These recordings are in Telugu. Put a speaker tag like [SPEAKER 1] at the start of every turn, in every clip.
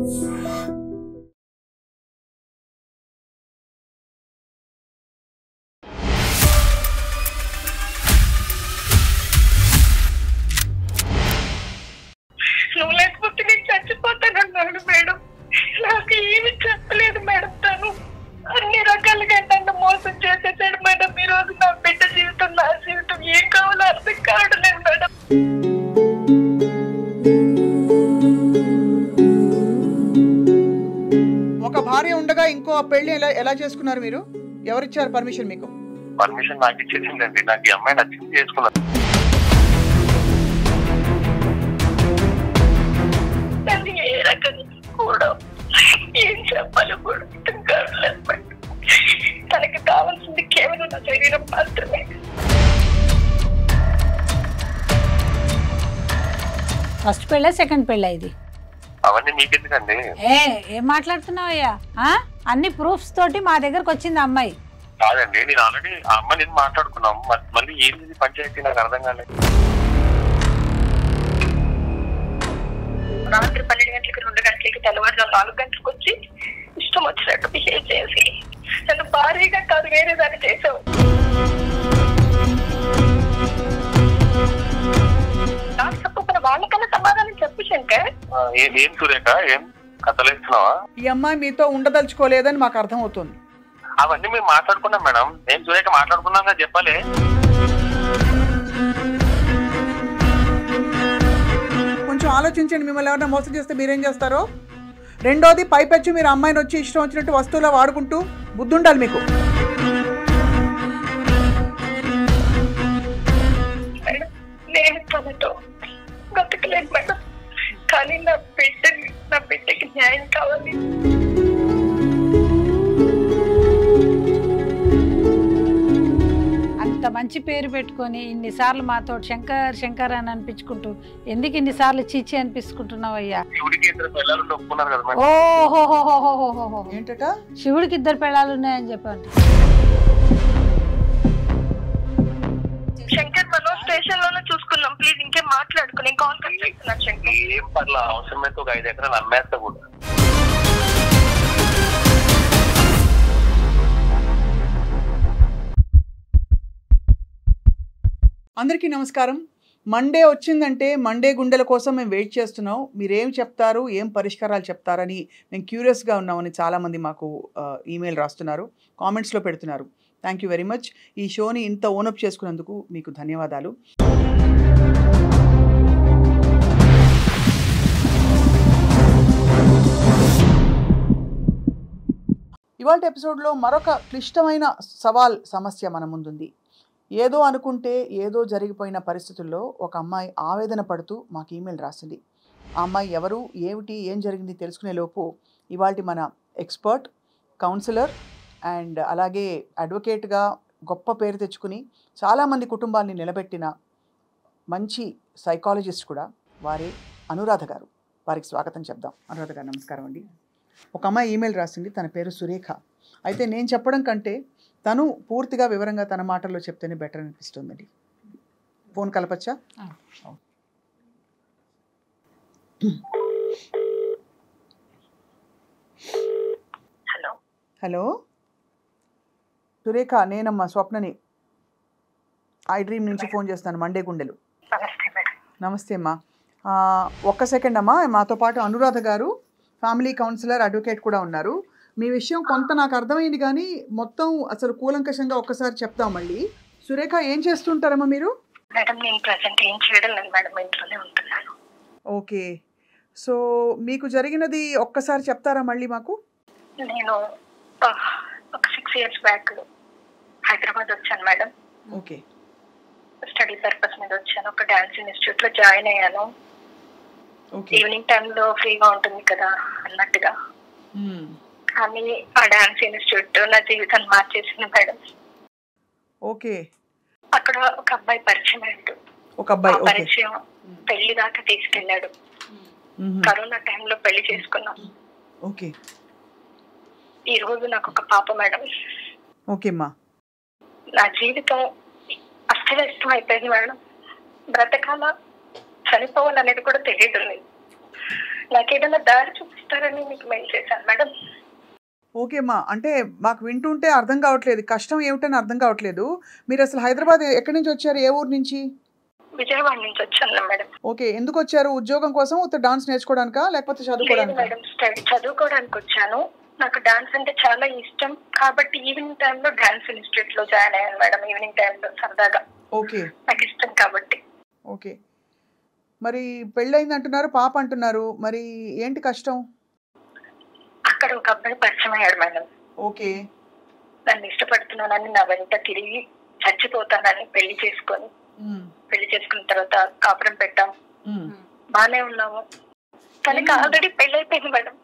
[SPEAKER 1] నువ్వు లేకపోతే నేను చచ్చిపోతానన్నాడు మేడం నాకు ఏమి చెప్పలేదు మేడం తను అన్ని రకాలుగా నన్ను మోసం చేసేసాడు మేడం ఈ రోజు నా బిడ్డ జీవితం నా జీవితం ఏం కావాలో అర్థం కావట్లేదు మేడం
[SPEAKER 2] ఒక భార్య ఉండగా ఇంకో పెళ్లి ఎలా ఎలా చేసుకున్నారు మీరు ఎవరిచ్చారు పర్మిషన్ మీకు
[SPEAKER 3] పర్మిషన్ నాకు ఇచ్చేసిందండి నాకు ఈ అమ్మాయి నచ్చింది చేసుకున్నాను
[SPEAKER 1] నన్ను ఏ రకంగా కూడా ఏం చెప్పాలో కూడా అర్థం కావట్లేదు మేడం తనకి కావాల్సింది కేవలం నా శరీరం మాత్రమే
[SPEAKER 4] ఫస్ట్ పెళ్ళా సెకండ్ పెళ్ళా ఇది
[SPEAKER 3] అవన్నీ మీకెందుకండి
[SPEAKER 4] ఏ ఏం మాట్లాడుతున్నావయ్యా ఆ? అన్ని ప్రూఫ్స్ తోటి మా దగ్గరకు వచ్చింది ఆ అమ్మాయి
[SPEAKER 3] కాదండి నేను ఆల్రెడీ ఆ అమ్మాయి నేను మాట్లాడుకున్నాం మ- మళ్ళీ ఏంది ఇది పంచాయతీ నాకు అర్థం కాలేదు
[SPEAKER 1] రాత్రి పన్నెండు గంటలకి రెండు గంటలకి తెల్లవారుజాము నాలుగు గంటలకు వచ్చి ఇష్టం వచ్చినట్టు బిహేవ్ చేసి నన్ను భారీగా కాదు వేరే దాన్ని చేసావు నాకు చెప్పకుండా వాళ్ళకన్నా సమాధానం చెప్పు శంకర్
[SPEAKER 3] ఆ, ఏం ఏం సురేఖ ఏం కథలేస్తున్నావా
[SPEAKER 2] ఈ అమ్మాయి మీతో ఉండదలుచుకోలేదని మాకు అర్థమవుతుంది
[SPEAKER 3] అవన్నీ మేము మాట్లాడుకున్నాం మేడం నేను సురేఖ మాట్లాడుకున్నాం కదా చెప్పాలి
[SPEAKER 2] కొంచెం ఆలోచించండి మిమ్మల్ని ఎవరైనా మోసం చేస్తే మీరేం చేస్తారో రెండోది పైపెచ్చు మీరు అమ్మాయిని వచ్చి ఇష్టం వచ్చినట్టు వస్తువులా వాడుకుంటూ బుద్ధి ఉండాలి మీకు
[SPEAKER 1] మేడం నేను తనతో బతకలేదు మేడం కానీ నా బిడ్డని నా బిడ్డకి న్యాయం కావాలి
[SPEAKER 4] అంత మంచి పేరు పెట్టుకొని ఇన్నిసార్లు మాతో శంకర్ శంకర్ అని అనిపించుకుంటూ ఎందుకు ఇన్నిసార్లు చీచి అనిపించుకుంటున్నావయ్యా
[SPEAKER 3] శివుడికి ఇద్దరు పిల్లలు ఒప్పుకున్నారు కదా మేడం
[SPEAKER 4] ఓహోహోహోహోహో
[SPEAKER 2] ఏంటట
[SPEAKER 4] శివుడికి ఇద్దరు పెళ్ళాలు ఉన్నాయని చెప్పండి
[SPEAKER 1] శంకర్ మనం స్టేషన్ లోనే చూసుకున్నాం ప్లీజ్ ఇంకేం మాట్లాడుకుని కాల్ కట్ చేస్తున్నాను శంకర్
[SPEAKER 3] ఏం పర్లా అవసరమైతే ఒక ఐదు ఎకరాలు అమ్మేస్తా కూడా
[SPEAKER 2] అందరికీ నమస్కారం మండే వచ్చిందంటే మండే గుండెల కోసం మేము వెయిట్ చేస్తున్నాం మీరేం చెప్తారు ఏం పరిష్కారాలు చెప్తారని మేము క్యూరియస్గా ఉన్నామని చాలామంది మాకు ఆ, ఈమెయిల్ రాస్తున్నారు కామెంట్స్లో పెడుతున్నారు థ్యాంక్ యూ వెరీ మచ్ ఈ షోని ఇంత ఓనప్ చేసుకున్నందుకు మీకు ధన్యవాదాలు ఇవాళ ఎపిసోడ్లో మరొక క్లిష్టమైన సవాల్ సమస్య మన ముందుంది ఏదో అనుకుంటే ఏదో జరిగిపోయిన పరిస్థితుల్లో ఒక అమ్మాయి ఆవేదన పడుతూ మాకు ఈమెయిల్ రాసింది ఆ అమ్మాయి ఎవరు ఏమిటి ఏం జరిగింది తెలుసుకునే లోపు ఇవాళ మన ఎక్స్పర్ట్ కౌన్సిలర్ అండ్ అలాగే అడ్వకేట్గా గొప్ప పేరు తెచ్చుకుని చాలామంది కుటుంబాన్ని నిలబెట్టిన మంచి సైకాలజిస్ట్ కూడా వారే అనురాధ గారు వారికి స్వాగతం చెప్దాం అనురాధ గారు నమస్కారం అండి ఒక అమ్మాయి ఈమెయిల్ రాసింది తన పేరు సురేఖ అయితే నేను చెప్పడం కంటే తను పూర్తిగా వివరంగా తన మాటల్లో చెప్తేనే బెటర్ అనిపిస్తుందండి ఫోన్ కలపచ్చా
[SPEAKER 4] ఆ.
[SPEAKER 1] హలో
[SPEAKER 2] హలో సురేఖ నేనమ్మా స్వప్నని ఐ డ్రీమ్ నుంచి ఫోన్ చేస్తాను మండే గుండెలు
[SPEAKER 1] నమస్తే మేడం
[SPEAKER 2] నమస్తే అమ్మా ఆ, ఒక్క సెకండ్ అమ్మా మాతో పాటు అనురాధ గారు ఫ్యామిలీ కౌన్సిలర్ అడ్వకేట్ కూడా ఉన్నారు మీ విషయం కొంత నాకు అర్థమైంది కానీ మొత్తం అసలు కూలంకషంగా ఒక్కసారి చెప్తాం మళ్ళీ సురేఖ ఏం చేస్తుంటారమ్మా మీరు
[SPEAKER 1] మేడం నేను ప్రజెంట్ ఏం చేయడం లేదు మేడం ఇంట్లోనే ఉంటున్నాను
[SPEAKER 2] ఓకే సో మీకు జరిగినది ఒక్కసారి చెప్తారా మళ్ళీ మాకు
[SPEAKER 1] నేను ఆ, ఒక సిక్స్ ఇయర్స్ బ్యాక్ హైదరాబాద్ వచ్చాను మేడం
[SPEAKER 2] ఓకే
[SPEAKER 1] స్టడీ పర్పస్ మీద వచ్చాను ఒక డాన్స్ ఇన్స్టిట్యూట్ లో జాయిన్ అయ్యాను
[SPEAKER 2] ఓకే
[SPEAKER 1] ఈవినింగ్ టైంలో ఫ్రీగా ఉంటుంది కదా అన్నట్టుగా
[SPEAKER 2] మ్మ్.
[SPEAKER 1] కానీ ఆ డాన్స్ ఇన్స్టిట్యూట్ నా జీవితాన్ని మార్చేసింది మేడం
[SPEAKER 2] ఓకే
[SPEAKER 1] అక్కడ ఒక అబ్బాయి పరిచయం అయ్యాడు
[SPEAKER 2] ఒక
[SPEAKER 1] ఆ
[SPEAKER 2] అబ్బాయి ఓకే
[SPEAKER 1] పరిచయం పెళ్లి దాకా తీసుకెళ్లాడు
[SPEAKER 2] మ్మ్.
[SPEAKER 1] కరోనా టైంలో పెళ్లి చేసుకున్నాం
[SPEAKER 2] ఓకే
[SPEAKER 1] ఈ రోజు నాకు ఒక పాప మేడం
[SPEAKER 2] ఓకే అమ్మా
[SPEAKER 1] నా జీవితం అస్తవ్యస్తం అయిపోయింది మేడం బ్రతకాల చనిపోవాలనేది కూడా తెలియదు లేదు నాకు ఏదైనా దారి చూపిస్తారని మీకు మెయిల్ చేశాను మేడం
[SPEAKER 2] ఓకే అమ్మా అంటే మాకు వింటుంటే అర్థం కావట్లేదు కష్టం ఏమిటని అర్థం కావట్లేదు మీరు అసలు హైదరాబాద్ ఎక్కడి నుంచి వచ్చారు ఏ ఊరు నుంచి
[SPEAKER 1] విజయవాడ నుంచి వచ్చాను మేడం
[SPEAKER 2] ఓకే ఎందుకు వచ్చారు ఉద్యోగం కోసం ఉత్త డాన్స్ నేర్చుకోవడానికా లేకపోతే
[SPEAKER 1] లేదు
[SPEAKER 2] చదువుకోవడానికా
[SPEAKER 1] మేడం స్టడీ చదువుకోవడానికి వచ్చాను నాకు డాన్స్ అంటే చాలా ఇష్టం కాబట్టి ఈవినింగ్ టైంలో డాన్స్ ఇన్స్టిట్యూట్ లో జాయిన్ అయ్యాను మేడం ఈవినింగ్ టైంలో సరదాగా
[SPEAKER 2] ఓకే
[SPEAKER 1] నాకు ఇష్టం కాబట్టి
[SPEAKER 2] ఓకే మరి పెళ్ళయింది అంటున్నారు పాప అంటున్నారు మరి ఏంటి కష్టం
[SPEAKER 1] అక్కడ ఒక అబ్బాయి పరిచయం అయ్యాడు మేడం
[SPEAKER 2] ఓకే
[SPEAKER 1] నన్ను ఇష్టపడుతున్నానని నా వెంట తిరిగి చచ్చిపోతానని పెళ్లి చేసుకొని
[SPEAKER 2] ఉమ్,
[SPEAKER 1] పెళ్లి చేసుకున్న తర్వాత కాపురం పెట్టాం
[SPEAKER 2] ఉమ్.
[SPEAKER 1] బానే ఉన్నాము తనకి ఆల్రెడీ పెళ్లి అయిపోయింది మేడం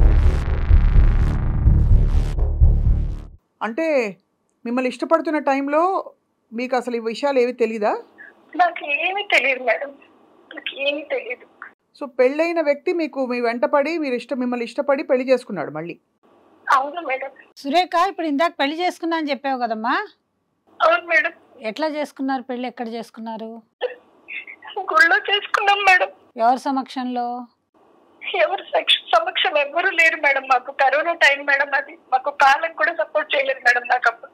[SPEAKER 2] అంటే మిమ్మల్ని ఇష్టపడుతున్న టైంలో మీకు అసలు ఈ విషయాలు ఏవి తెలీదా
[SPEAKER 1] నాకు ఏమీ తెలియదు మేడం నాకు ఏమీ తెలియదు
[SPEAKER 2] సో పెళ్ళైన వ్యక్తి మీకు మీ వెంటపడి మీరు ఇష్టం మిమ్మల్ని ఇష్టపడి పెళ్లి చేసుకున్నాడు మళ్ళీ
[SPEAKER 1] అవును మేడం
[SPEAKER 4] సురేఖ ఇప్పుడు ఇందాక పెళ్లి చేసుకున్నా అని చెప్పావు కదమ్మా
[SPEAKER 1] అవును మేడం
[SPEAKER 4] ఎట్లా చేసుకున్నారు పెళ్లి ఎక్కడ చేసుకున్నారు
[SPEAKER 1] గుళ్ళో చేసుకున్నాం మేడం
[SPEAKER 4] ఎవరి సమక్షంలో
[SPEAKER 1] ఎవరు సక్ష- సమక్షం ఎవరు లేరు మేడం మాకు కరోనా టైం మేడం అది మాకు కాలం కూడా సపోర్ట్ చేయలేదు మేడం నాకు అప్పుడు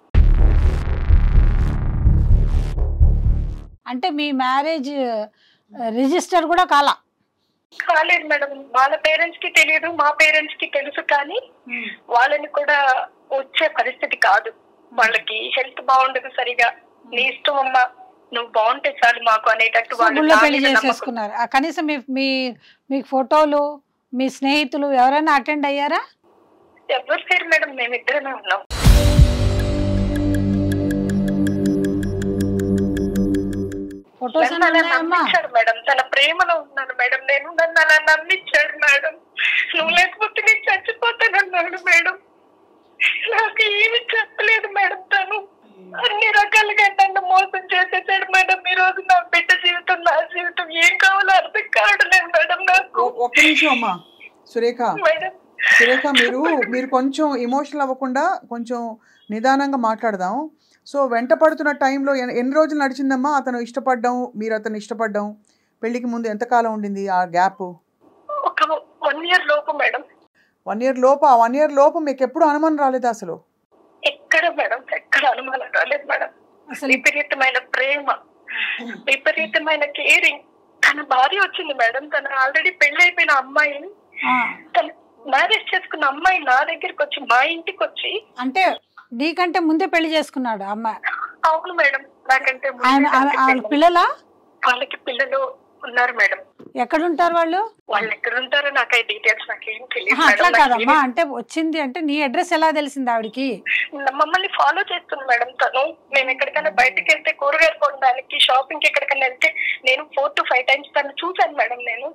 [SPEAKER 4] అంటే మీ మ్యారేజ్ రిజిస్టర్ కూడా కాలా
[SPEAKER 1] కాలేదు మేడం వాళ్ళ పేరెంట్స్ కి తెలియదు మా పేరెంట్స్ కి తెలుసు కానీ వాళ్ళని కూడా వచ్చే పరిస్థితి కాదు వాళ్ళకి హెల్త్ బాగుండదు సరిగా నీ ఇష్టం అమ్మా నువ్వు బాగుంటే చాలు మాకు అనేటట్టు
[SPEAKER 4] సో
[SPEAKER 1] వాళ్ళు
[SPEAKER 4] గుళ్ళో
[SPEAKER 1] నా
[SPEAKER 4] పెళ్లి
[SPEAKER 1] మీద నమ్మకం.
[SPEAKER 4] చేసేసుకున్నారు ఆ కనీసం మీ మీ మీకు ఫోటోలు మీ స్నేహితులు ఎవరైనా అటెండ్ అయ్యారా
[SPEAKER 1] ఎవరు లేరు మేడం మేమిద్దరమే ఉన్నాం
[SPEAKER 4] ఫొటోస్
[SPEAKER 1] నన్ను అలా
[SPEAKER 4] ఉన్నాయమ్మా
[SPEAKER 1] నమ్మించాడు మేడం తన ప్రేమలో ఉన్నాను మేడం నేను నన్ను అలా నమ్మించాడు మేడం నువ్వు లేకపోతే నేను చచ్చిపోతానన్నాడు మేడం నాకు ఏమి చెప్పలేదు మేడం తను అన్ని రకాలుగా నన్ను మోసం చేసేసాడు మేడం ఈ రోజు నా బిడ్డ జీవితం నా జీవితం ఏం కావాలో అర్థం కావట్లేదు మేడం నాకు
[SPEAKER 2] ఒ- ఒక్క నిమిషం అమ్మా సురేఖ
[SPEAKER 1] మేడం
[SPEAKER 2] సురేఖ మీరు మీరు కొంచెం ఎమోషనల్ అవ్వకుండా కొంచెం నిదానంగా మాట్లాడదాం సో వెంట పడుతున్న టైంలో ఎన్- ఎన్ని రోజులు నడిచిందమ్మా అతను ఇష్టపడ్డం మీరు అతను ఇష్టపడ్డం పెళ్లికి ముందు ఎంతకాలం ఉండింది ఆ గ్యాప్
[SPEAKER 1] ఒక వన్ ఇయర్ లోపు మేడం
[SPEAKER 2] వన్ ఇయర్ లోపు ఆ వన్ ఇయర్ లోపు మీకు ఎప్పుడు అనుమానం రాలేదా అసలు
[SPEAKER 1] ఎక్కడ మేడం ఎక్కడ అనుమానం రాలేదు మేడం
[SPEAKER 4] అసలు
[SPEAKER 1] విపరీతమైన ప్రేమ విపరీతమైన కేరింగ్ తన భార్య వచ్చింది మేడం తన ఆల్రెడీ పెళ్ళైపోయిన అమ్మాయి
[SPEAKER 4] ఆ,
[SPEAKER 1] తన మ్యారేజ్ చేసుకున్న అమ్మాయి నా దగ్గరికి వచ్చి మా ఇంటికి వచ్చి
[SPEAKER 4] అంటే నీకంటే ముందే పెళ్లి చేసుకున్నాడు అమ్మాయి
[SPEAKER 1] అవును మేడం నాకంటే ముందే
[SPEAKER 4] ఆయన ఆమె-
[SPEAKER 1] తనకి
[SPEAKER 4] వాళ్ళ
[SPEAKER 1] పెళ్ళి.
[SPEAKER 4] పిల్లలా
[SPEAKER 1] వాళ్ళకి పిల్లలు ఉన్నారు మేడం
[SPEAKER 4] ఎక్కడుంటారు వాళ్ళు
[SPEAKER 1] వాళ్ళు ఎక్కడ ఉంటారో నాకు ఆ డీటెయిల్స్ నాకేం తెలియదు
[SPEAKER 4] ఆహా, అట్లా
[SPEAKER 1] మేడం. నాకు
[SPEAKER 4] కాదమ్మా అంటే వచ్చింది అంటే నీ అడ్రస్ ఎలా తెలిసింది ఆవిడకి
[SPEAKER 1] ఏమీ- మమ్మల్ని ఫాలో చేస్తుంది మేడం తను మేము ఎక్కడికైనా బయటకు వెళ్తే కూరగాయలు కొనడానికి షాపింగ్ కి ఎక్కడికైనా వెళ్తే నేను ఫోర్ టు ఫైవ్ టైమ్స్ తను చూశాను మేడం నేను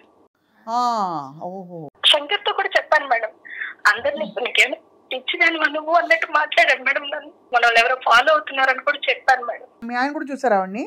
[SPEAKER 2] ఆ, ఓహో
[SPEAKER 1] శంకర్ తో కూడా చెప్పాను మేడం అందరినీ నీకేమైనా పిచ్చిదాని నువ్వు అన్నట్టు మాట్లాడాను మేడం నన్ను మన వాళ్ళు ఎవరో ఫాలో అవుతున్నారని కూడా చెప్పాను మేడం
[SPEAKER 2] మీ ఆయన కూడా చూసారా ఆవిడ్ని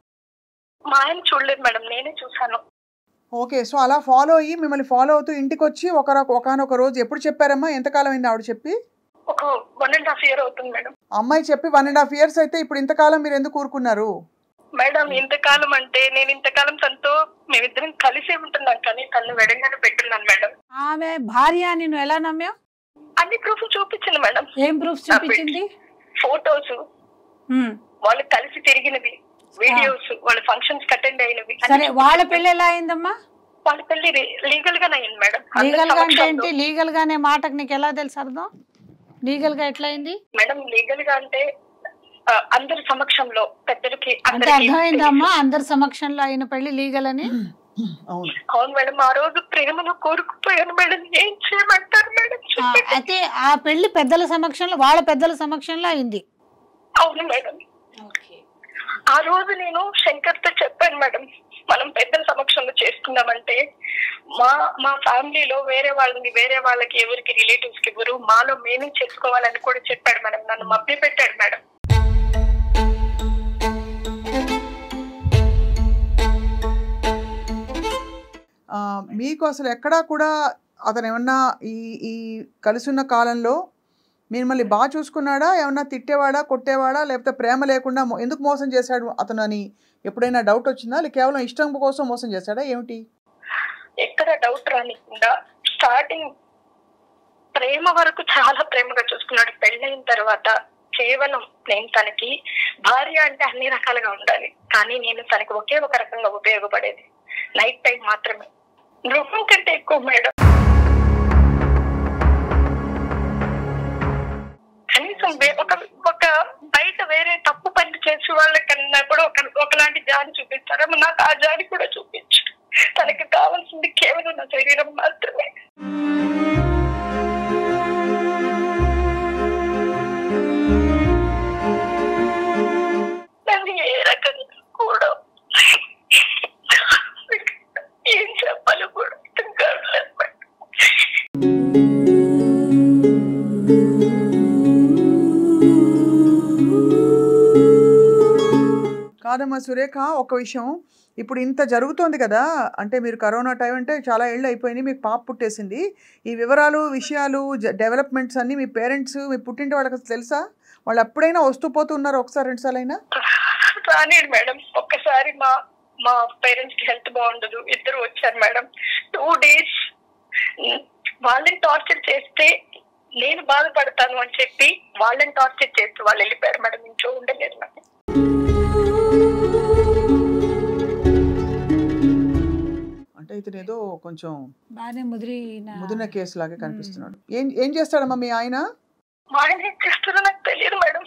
[SPEAKER 1] మా ఆయన చూడలేదు మేడం నేనే చూసాను
[SPEAKER 2] ఓకే సో అలా ఫాలో అయ్యి మిమ్మల్ని ఫాలో అవుతూ ఇంటికి వచ్చి ఒక ఒకనొక రోజు ఎప్పుడు చెప్పారమ్మా ఎంతకాలం అయింది ఆవిడ చెప్పి
[SPEAKER 1] ఒక వన్ అండ్ హాఫ్ ఇయర్ అవుతుంది మేడం
[SPEAKER 2] ఆ అమ్మాయి చెప్పి వన్ అండ్ హాఫ్ ఇయర్స్ అయితే ఇప్పుడు ఇంతకాలం మీరు ఎందుకు ఊరుకున్నారు
[SPEAKER 1] మేడం ఇంతకాలం అంటే నేను ఇంతకాలం తనతో మేమిద్దరం కలిసే ఉంటున్నాం కానీ తను వెడంగానే పెట్టున్నాను మేడం
[SPEAKER 4] ఆమె భార్య అని నువ్వు ఎలా నమ్మావు
[SPEAKER 1] అన్ని ప్రూఫ్ చూపించింది మేడం
[SPEAKER 4] ఏం ప్రూఫ్ చూపించింది
[SPEAKER 1] ఫోటోస్
[SPEAKER 4] ఉమ్.
[SPEAKER 1] వాళ్ళు కలిసి తిరిగినవి వీడియోస్ వాళ్ళ ఫంక్షన్స్ అటెండ్ అయినవి అన్ని
[SPEAKER 4] సరే వాళ్ళ పెళ్లి ఎలా అయిందమ్మా
[SPEAKER 1] వాళ్ళ పెళ్లి లీగల్ గానే అయింది మేడం అందరి
[SPEAKER 4] లీగల్ గా అంటే
[SPEAKER 1] సమక్షంలో.
[SPEAKER 4] ఏంటి లీగల్ గానే మాటకు నీకు ఎలా తెలుసు అర్థం లీగల్ గా ఎట్లా అయింది
[SPEAKER 1] మేడం లీగల్ గా అంటే ఆ, అందరి సమక్షంలో పెద్దలకి
[SPEAKER 4] అంటే
[SPEAKER 1] అందరికీ
[SPEAKER 4] అర్థమైందమ్మా అందరి సమక్షంలో అయిన పెళ్లి లీగల్ అని
[SPEAKER 2] అవును
[SPEAKER 1] అవును మేడం ఆ రోజు ప్రేమను కోరుకుపోయాను మేడం ఏం చేయమంటారు మేడం
[SPEAKER 4] ఆ,
[SPEAKER 1] చెప్పండి.
[SPEAKER 4] అయితే ఆ పెళ్లి పెద్దల సమక్షంలో వాళ్ళ పెద్దల సమక్షంలో అయింది
[SPEAKER 1] అవును మేడం ఆ రోజు నేను శంకర్ తో చెప్పాను మేడం మనం పెద్దల సమక్షంలో చేసుకుందామంటే మా మా ఫ్యామిలీలో వేరే వాళ్ళని వేరే వాళ్ళకి ఎవరికి రిలేటివ్స్ కి ఎవరు మాలో మేమే చేసుకోవాలని కూడా చెప్పాడు మేడం నన్ను మభ్య పెట్టాడు మేడం
[SPEAKER 2] ఆ, మీకు అసలు ఎక్కడా కూడా అతను ఏమన్నా ఈ ఈ కలిసి ఉన్న కాలంలో మిమ్మల్ని బాగా చూసుకున్నాడా ఏమన్నా తిట్టేవాడా కొట్టేవాడా లేకపోతే ప్రేమ లేకుండా మో- ఎందుకు మోసం చేశాడు అతను అని ఎప్పుడైనా డౌట్ వచ్చిందా లేక కేవలం ఇష్టం కోసం మోసం చేశాడా ఏమిటి
[SPEAKER 1] ఎక్కడ డౌట్ రానికుండా స్టార్టింగ్ ప్రేమ వరకు చాలా ప్రేమగా చూసుకున్నాడు పెళ్ళైన తర్వాత కేవలం నేను తనకి భార్య అంటే అన్ని రకాలుగా ఉండాలి కానీ నేను తనకి ఒకే ఒక రకంగా ఉపయోగపడేది నైట్ టైం మాత్రమే గృహం కంటే ఎక్కువ మేడం కనీసం వే- ఒక ఒక బయట వేరే తప్పు పని చేసే వాళ్ళకన్నా కూడా ఒక ఒకలాంటి జాలి చూపిస్తారేమో నాకు ఆ జాలి కూడా చూపించు తనకి కావాల్సింది కేవలం నా శరీరం మాత్రమే నన్ను ఏ రకంగా కూడా ఏం చెప్పాలో కూడా అర్థం కావట్లేదు మేడం.
[SPEAKER 2] కాదమ్మా సురేఖ ఒక విషయం ఇప్పుడు ఇంత జరుగుతోంది కదా అంటే మీరు కరోనా టైం అంటే చాలా ఏళ్ళు అయిపోయింది మీకు పాప పుట్టేసింది ఈ వివరాలు విషయాలు డెవలప్మెంట్స్ అన్నీ మీ పేరెంట్స్ మీ పుట్టింటి వాళ్ళకి అసలు తెలుసా వాళ్ళు ఎప్పుడైనా వస్తూ పోతూ ఉన్నారు ఒకసారి రెండు సార్లు అయినా
[SPEAKER 1] రానిడు మేడం ఒక్కసారి మా మా పేరెంట్స్ కి హెల్త్ బాగుండదు ఇద్దరు వచ్చారు మేడం టూ డేస్ వాళ్ళని టార్చర్ చేస్తే నేను బాధపడతాను అని చెప్పి వాళ్ళని టార్చర్ చేస్తూ వాళ్ళు వెళ్ళిపోయారు మేడం ఇంట్లో ఉండలేదు మేడం
[SPEAKER 2] అంటే ఇతను ఏదో కొంచెం
[SPEAKER 4] బాగానే ముదిరిన
[SPEAKER 2] ముదిన కేసు లాగా కనిపిస్తున్నాడు ఏం ఏం చేస్తాడమ్మా మీ ఆయన
[SPEAKER 1] మా ఆయన ఏం చేస్తారో నాకు తెలియదు మేడం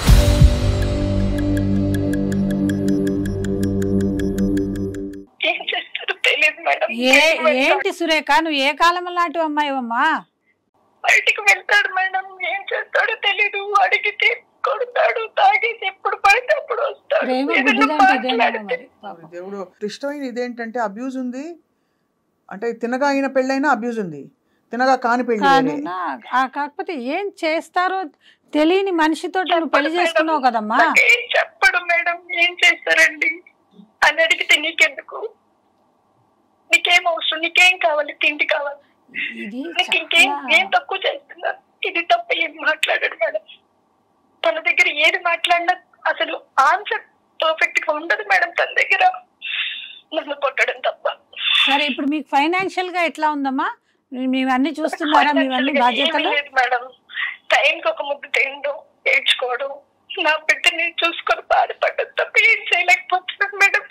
[SPEAKER 1] ఏం చేస్తారో తెలియదు మేడం
[SPEAKER 4] ఏ ఏంటి సురేఖ నువ్వు ఏ కాలం లాంటి అమ్మాయివమ్మా
[SPEAKER 1] బయటికి వెళ్తాడు మేడం ఏం చేస్తాడో తెలీదు అడిగితే కొడతాడు తాగేసి ఎప్పుడు పడితే అప్పుడు వస్తాడు
[SPEAKER 4] ప్రేమ
[SPEAKER 1] ఏదైనా
[SPEAKER 4] బుద్ధిదంటే ఇదేనా
[SPEAKER 1] మాట్లాడితే
[SPEAKER 4] మరి పాపం.
[SPEAKER 2] దేవుడు ఇష్టమైన ఇదేంటంటే అబ్యూజ్ ఉంది అంటే తినగా అయిన పెళ్ళైనా అబ్యూజ్ ఉంది తినగా కాని పెళ్ళి వేరే.
[SPEAKER 4] కానున్నా ఆ కాకపోతే ఏం చేస్తారో తెలియని మనిషితో నువ్వు పెళ్లి చేసుకున్నావు కదమ్మా
[SPEAKER 1] నాకేం చెప్పడు మేడం ఏం చేస్తారండి అని అడిగితే నీకెందుకు నీకేం అవసరం నీకేం కావాలి తిండి కావాలి
[SPEAKER 4] ఇది
[SPEAKER 1] నీకు ఇంకేం
[SPEAKER 4] చాలా-
[SPEAKER 1] ఏం తక్కువ చేస్తున్నా ఇది తప్ప ఏం మాట్లాడాడు మేడం తన దగ్గర ఏది మాట్లాడినా అసలు ఆన్సర్ పర్ఫెక్ట్ గా ఉండదు మేడం తన దగ్గర నన్ను కొట్టడం తప్ప
[SPEAKER 4] సరే ఇప్పుడు మీకు ఫైనాన్షియల్ గా ఎట్లా ఉందమ్మా మీ- మీవన్నీ చూస్తున్నారా మీవన్నీ
[SPEAKER 1] Financial గా
[SPEAKER 4] బాధ్యతలు
[SPEAKER 1] ఏమీ లేదు మేడం టైంకి ఒక ముద్దు తినడం ఏడ్చుకోవడం నా బిడ్డని చూసుకొని బాధపడడం తప్ప ఏం చేయలేకపోతున్నాను మేడం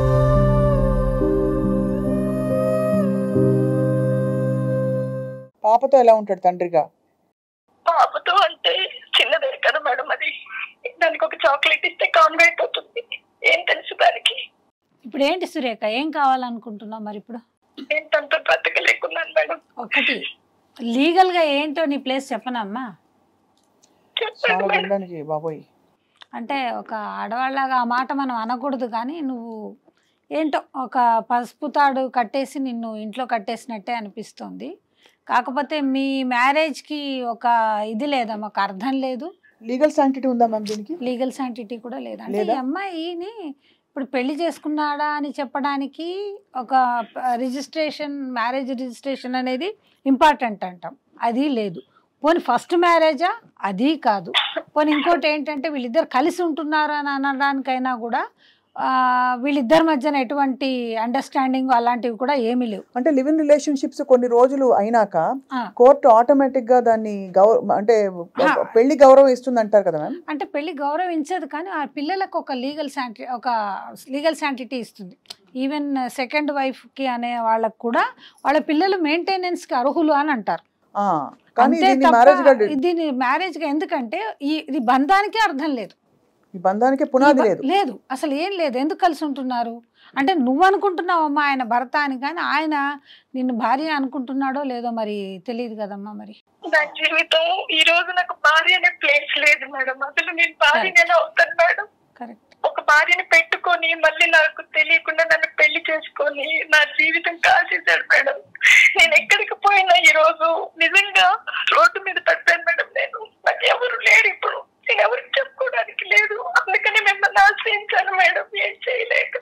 [SPEAKER 2] పాపతో ఎలా ఉంటాడు తండ్రిగా
[SPEAKER 1] పాపతో అంటే చిన్నదే కదా మేడం అది దానికి ఒక చాక్లెట్ ఇస్తే కామ్ అయిపోతుంది ఏం తెలుసు దానికి
[SPEAKER 4] ఇప్పుడు ఏంటి సురేఖ ఏం కావాలనుకుంటున్నావు మరి ఇప్పుడు
[SPEAKER 1] నేను తనతో బ్రతకలేకున్నాను మేడం
[SPEAKER 4] ఒకటి లీగల్ గా ఏంటో నీ ప్లేస్ చెప్పనమ్మా
[SPEAKER 1] చెప్పండి
[SPEAKER 2] చాలా
[SPEAKER 1] మేడం
[SPEAKER 2] వినడానికి బాబోయ్
[SPEAKER 4] అంటే ఒక ఆడవాళ్ళగా ఆ మాట మనం అనకూడదు కానీ నువ్వు ఏంటో ఒక పసుపు తాడు కట్టేసి నిన్ను ఇంట్లో కట్టేసినట్టే అనిపిస్తుంది కాకపోతే మీ మ్యారేజ్కి ఒక ఇది లేదమ్మా ఒక అర్థం లేదు
[SPEAKER 2] లీగల్ శాంటిటీ ఉందా మ్యామ్ దీనికి
[SPEAKER 4] లీగల్ శాంటిటీ కూడా లేదు అంటే ఈ
[SPEAKER 2] లేదా?
[SPEAKER 4] అమ్మాయిని ఇప్పుడు పెళ్లి చేసుకున్నాడా అని చెప్పడానికి ఒక రిజిస్ట్రేషన్ మ్యారేజ్ రిజిస్ట్రేషన్ అనేది ఇంపార్టెంట్ అంటాం అది లేదు పోనీ ఫస్ట్ మ్యారేజా అది కాదు పోనీ ఇంకోటి ఏంటంటే వీళ్ళిద్దరు కలిసి ఉంటున్నారు అని అనడానికైనా కూడా ఆ, వీళ్ళిద్దరి మధ్యన ఎటువంటి అండర్స్టాండింగ్ అలాంటివి కూడా ఏమీ లేవు
[SPEAKER 2] అంటే లివ్ ఇన్ రిలేషన్షిప్స్ కొన్ని రోజులు అయినాక
[SPEAKER 4] ఆ.
[SPEAKER 2] కోర్టు ఆటోమేటిక్ గా దాన్ని గౌరవ అంటే
[SPEAKER 4] ఆ.
[SPEAKER 2] పెళ్లి గౌరవం ఇస్తుంది అంటారు కదా మ్యామ్
[SPEAKER 4] అంటే పెళ్లి గౌరవించదు కానీ ఆ పిల్లలకు ఒక లీగల్ శాంటి ఒక లీగల్ శాంటిటీ ఇస్తుంది ఈవెన్ సెకండ్ వైఫ్కి అనే వాళ్ళకు కూడా వాళ్ళ పిల్లలు మెయింటెనెన్స్కి అర్హులు అని అంటారు
[SPEAKER 2] ఆ, కానీ
[SPEAKER 4] అంతే
[SPEAKER 2] దీన్ని
[SPEAKER 4] తప్ప
[SPEAKER 2] మ్యారేజ్ గా
[SPEAKER 4] దీన్ని మ్యారేజ్గా ఎందుకంటే ఈ ఇది బంధానికి అర్థం లేదు
[SPEAKER 2] ఈ బంధానికి పునాది
[SPEAKER 4] ఈ బ-
[SPEAKER 2] లేదు
[SPEAKER 4] లేదు అసలు ఏం లేదు ఎందుకు కలిసి ఉంటున్నారు అంటే నువ్వు అనుకుంటున్నావమ్మా ఆయన భర్త అని కానీ ఆయన నిన్ను భార్య అనుకుంటున్నాడో లేదో మరి తెలియదు కదమ్మా మరి
[SPEAKER 1] నా జీవితం ఈ రోజు నాకు భార్య అనే ప్లేస్ లేదు మేడం అసలు నేను భార్యని ఎలా అవుతాను మేడం
[SPEAKER 4] కరెక్ట్
[SPEAKER 1] ఒక భార్యని పెట్టుకొని మళ్ళీ నాకు తెలియకుండా నన్ను పెళ్లి చేసుకొని నా జీవితం కాసేశాడు మేడం నేను ఎక్కడికి పోయినా ఈ రోజు నిజంగా రోడ్డు మీద పడిపోయాను మేడం నేను నాకు ఎవరు లేరు ఇప్పుడు నేను ఎవరికి చెప్పుకోవడానికి లేదు అందుకని మిమ్మల్ని ఆశ్రయించాను మేడం ఏం చేయలేక